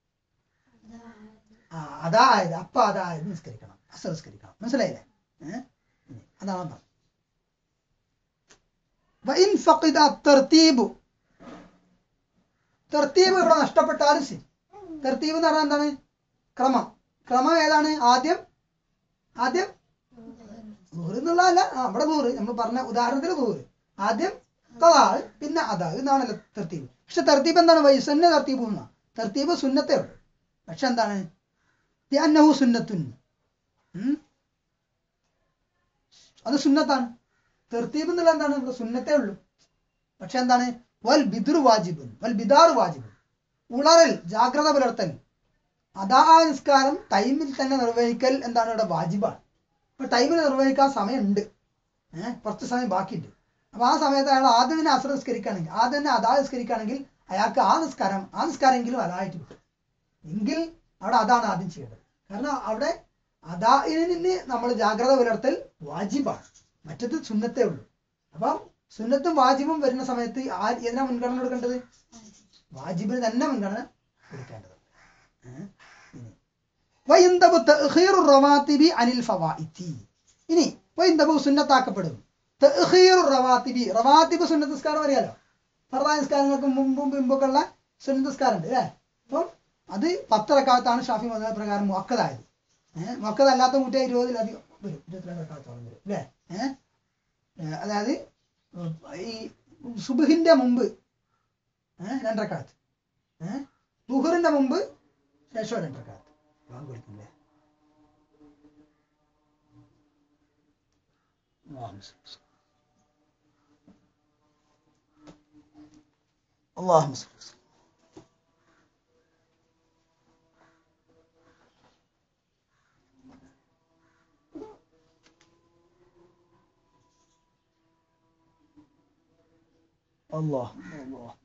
ആ അതായത് അപ്പൊ അതായത് നിസ്കരിക്കണം അസർ നിസ്കരിക്കണം മനസ്സിലായില്ലേ ഏഹ് അതാണ് പറഞ്ഞത് വഇൻ ഫഖിദ തർത്തീബ് തർത്തീബ് ഇവിടെ നഷ്ടപ്പെട്ടാലും ശരി തർത്തീബ് എന്ന് പറഞ്ഞാൽ എന്താണ് ക്രമം ക്രമം ഏതാണ് ആദ്യം ആദ്യം നൂറ് എന്നുള്ളതല്ല ആ ഇവിടെ നൂറ് നമ്മൾ പറഞ്ഞ ഉദാഹരണത്തിൽ നൂറ് ആദ്യം കലാൾ പിന്നെ അതാ എന്നാണല്ലോ തർത്തീബ് പക്ഷെ തർത്തീബ് എന്താണ് വൈസന്ന തർത്തീബ് എന്നാ തർത്തീബ് സുന്നത്തേ ഉള്ളൂ പക്ഷെ എന്താണ് ധ്യാനഹു സുന്നത്തുൻ ഉം? അത് സുന്നത്താണ് തെർത്തീബ് എന്നുള്ള എന്താണ് ഇവിടെ സുന്നത്തേ ഉള്ളൂ പക്ഷെ എന്താണ് വൽ ബിദുർ വാജിബുൻ വൽ ബിദാർ വാജിബുൻ ഉളറൽ ജാഗ്രത പുലർത്തൽ അതാ ആ നിസ്കാരം ടൈമിൽ തന്നെ നിർവഹിക്കൽ എന്താണ് ഇവിടെ വാജിബാണ് അപ്പൊ ടൈമിൽ നിർവഹിക്കാൻ സമയമുണ്ട് ഏഹ് കുറച്ച് സമയം ബാക്കിയുണ്ട് അപ്പൊ ആ സമയത്ത് അയാൾ ആദ്യം തന്നെ അസർ നിസ്കരിക്കുകയാണെങ്കിൽ ആദ്യം തന്നെ അതാ നിസ്കരിക്കുകയാണെങ്കിൽ അയാൾക്ക് ആ നിസ്കാരം ആ നിസ്കാരമെങ്കിലും അതായിട്ട് കിട്ടും എങ്കിൽ അവിടെ അതാണ് ആദ്യം ചെയ്യേണ്ടത് കാരണം അവിടെ അതാഇന് നമ്മൾ ജാഗ്രത പുലർത്തൽ വാജിബാണ് മറ്റത് സുന്നത്തേ ഉള്ളൂ അപ്പം സുന്നത്തും വാജിബും വരുന്ന സമയത്ത് ആ ഏതിനാ മുൻഗണന കൊടുക്കേണ്ടത് വാജിബിന് തന്നെ മുൻഗണന കൊടുക്കേണ്ടത് ഏഹ്? ഇനി. വൈന്ദബു തഅഖീറു റവാത്തിബി അനിൽ ഫവാഇത്തി ഇനി വൈന്ദബു സുന്നത്താക്കപ്പെടും തഅഖീറു റവാത്തിബി റവാത്തിബ് സുന്നത്ത് നിസ്കാരം അറിയാലോ ഫർദാ നിസ്കാരങ്ങൾക്ക് മുമ്പും പിമ്പൊക്കെ ഉള്ള സുന്നത്ത് നിസ്കാരം ഉണ്ട് അല്ലേ അപ്പം അത് പത്ത് റക്കാത്താണ് ഷാഫി മത പ്രകാരം മുക്കതായത് ഏഹ് മുക്കത് അല്ലാത്ത കൂട്ടിയ ഇരുപതിലധികം വരും ഇരുപത്തിരണ്ട് റക്കാത്തോളം വരും അല്ലേ ഏഹ് ഏഹ് അതായത് ഉം, ഈ സുബഹിന്റെ മുമ്പ് ഏഹ് രണ്ടരക്കാലത്ത് ഏഹ് ദുഹറിന്റെ മുമ്പ് ശേഷം രണ്ടരക്കാലത്ത് ബാങ്ക് വിളിക്കില്ലേ اللهم صل وسلم الله الله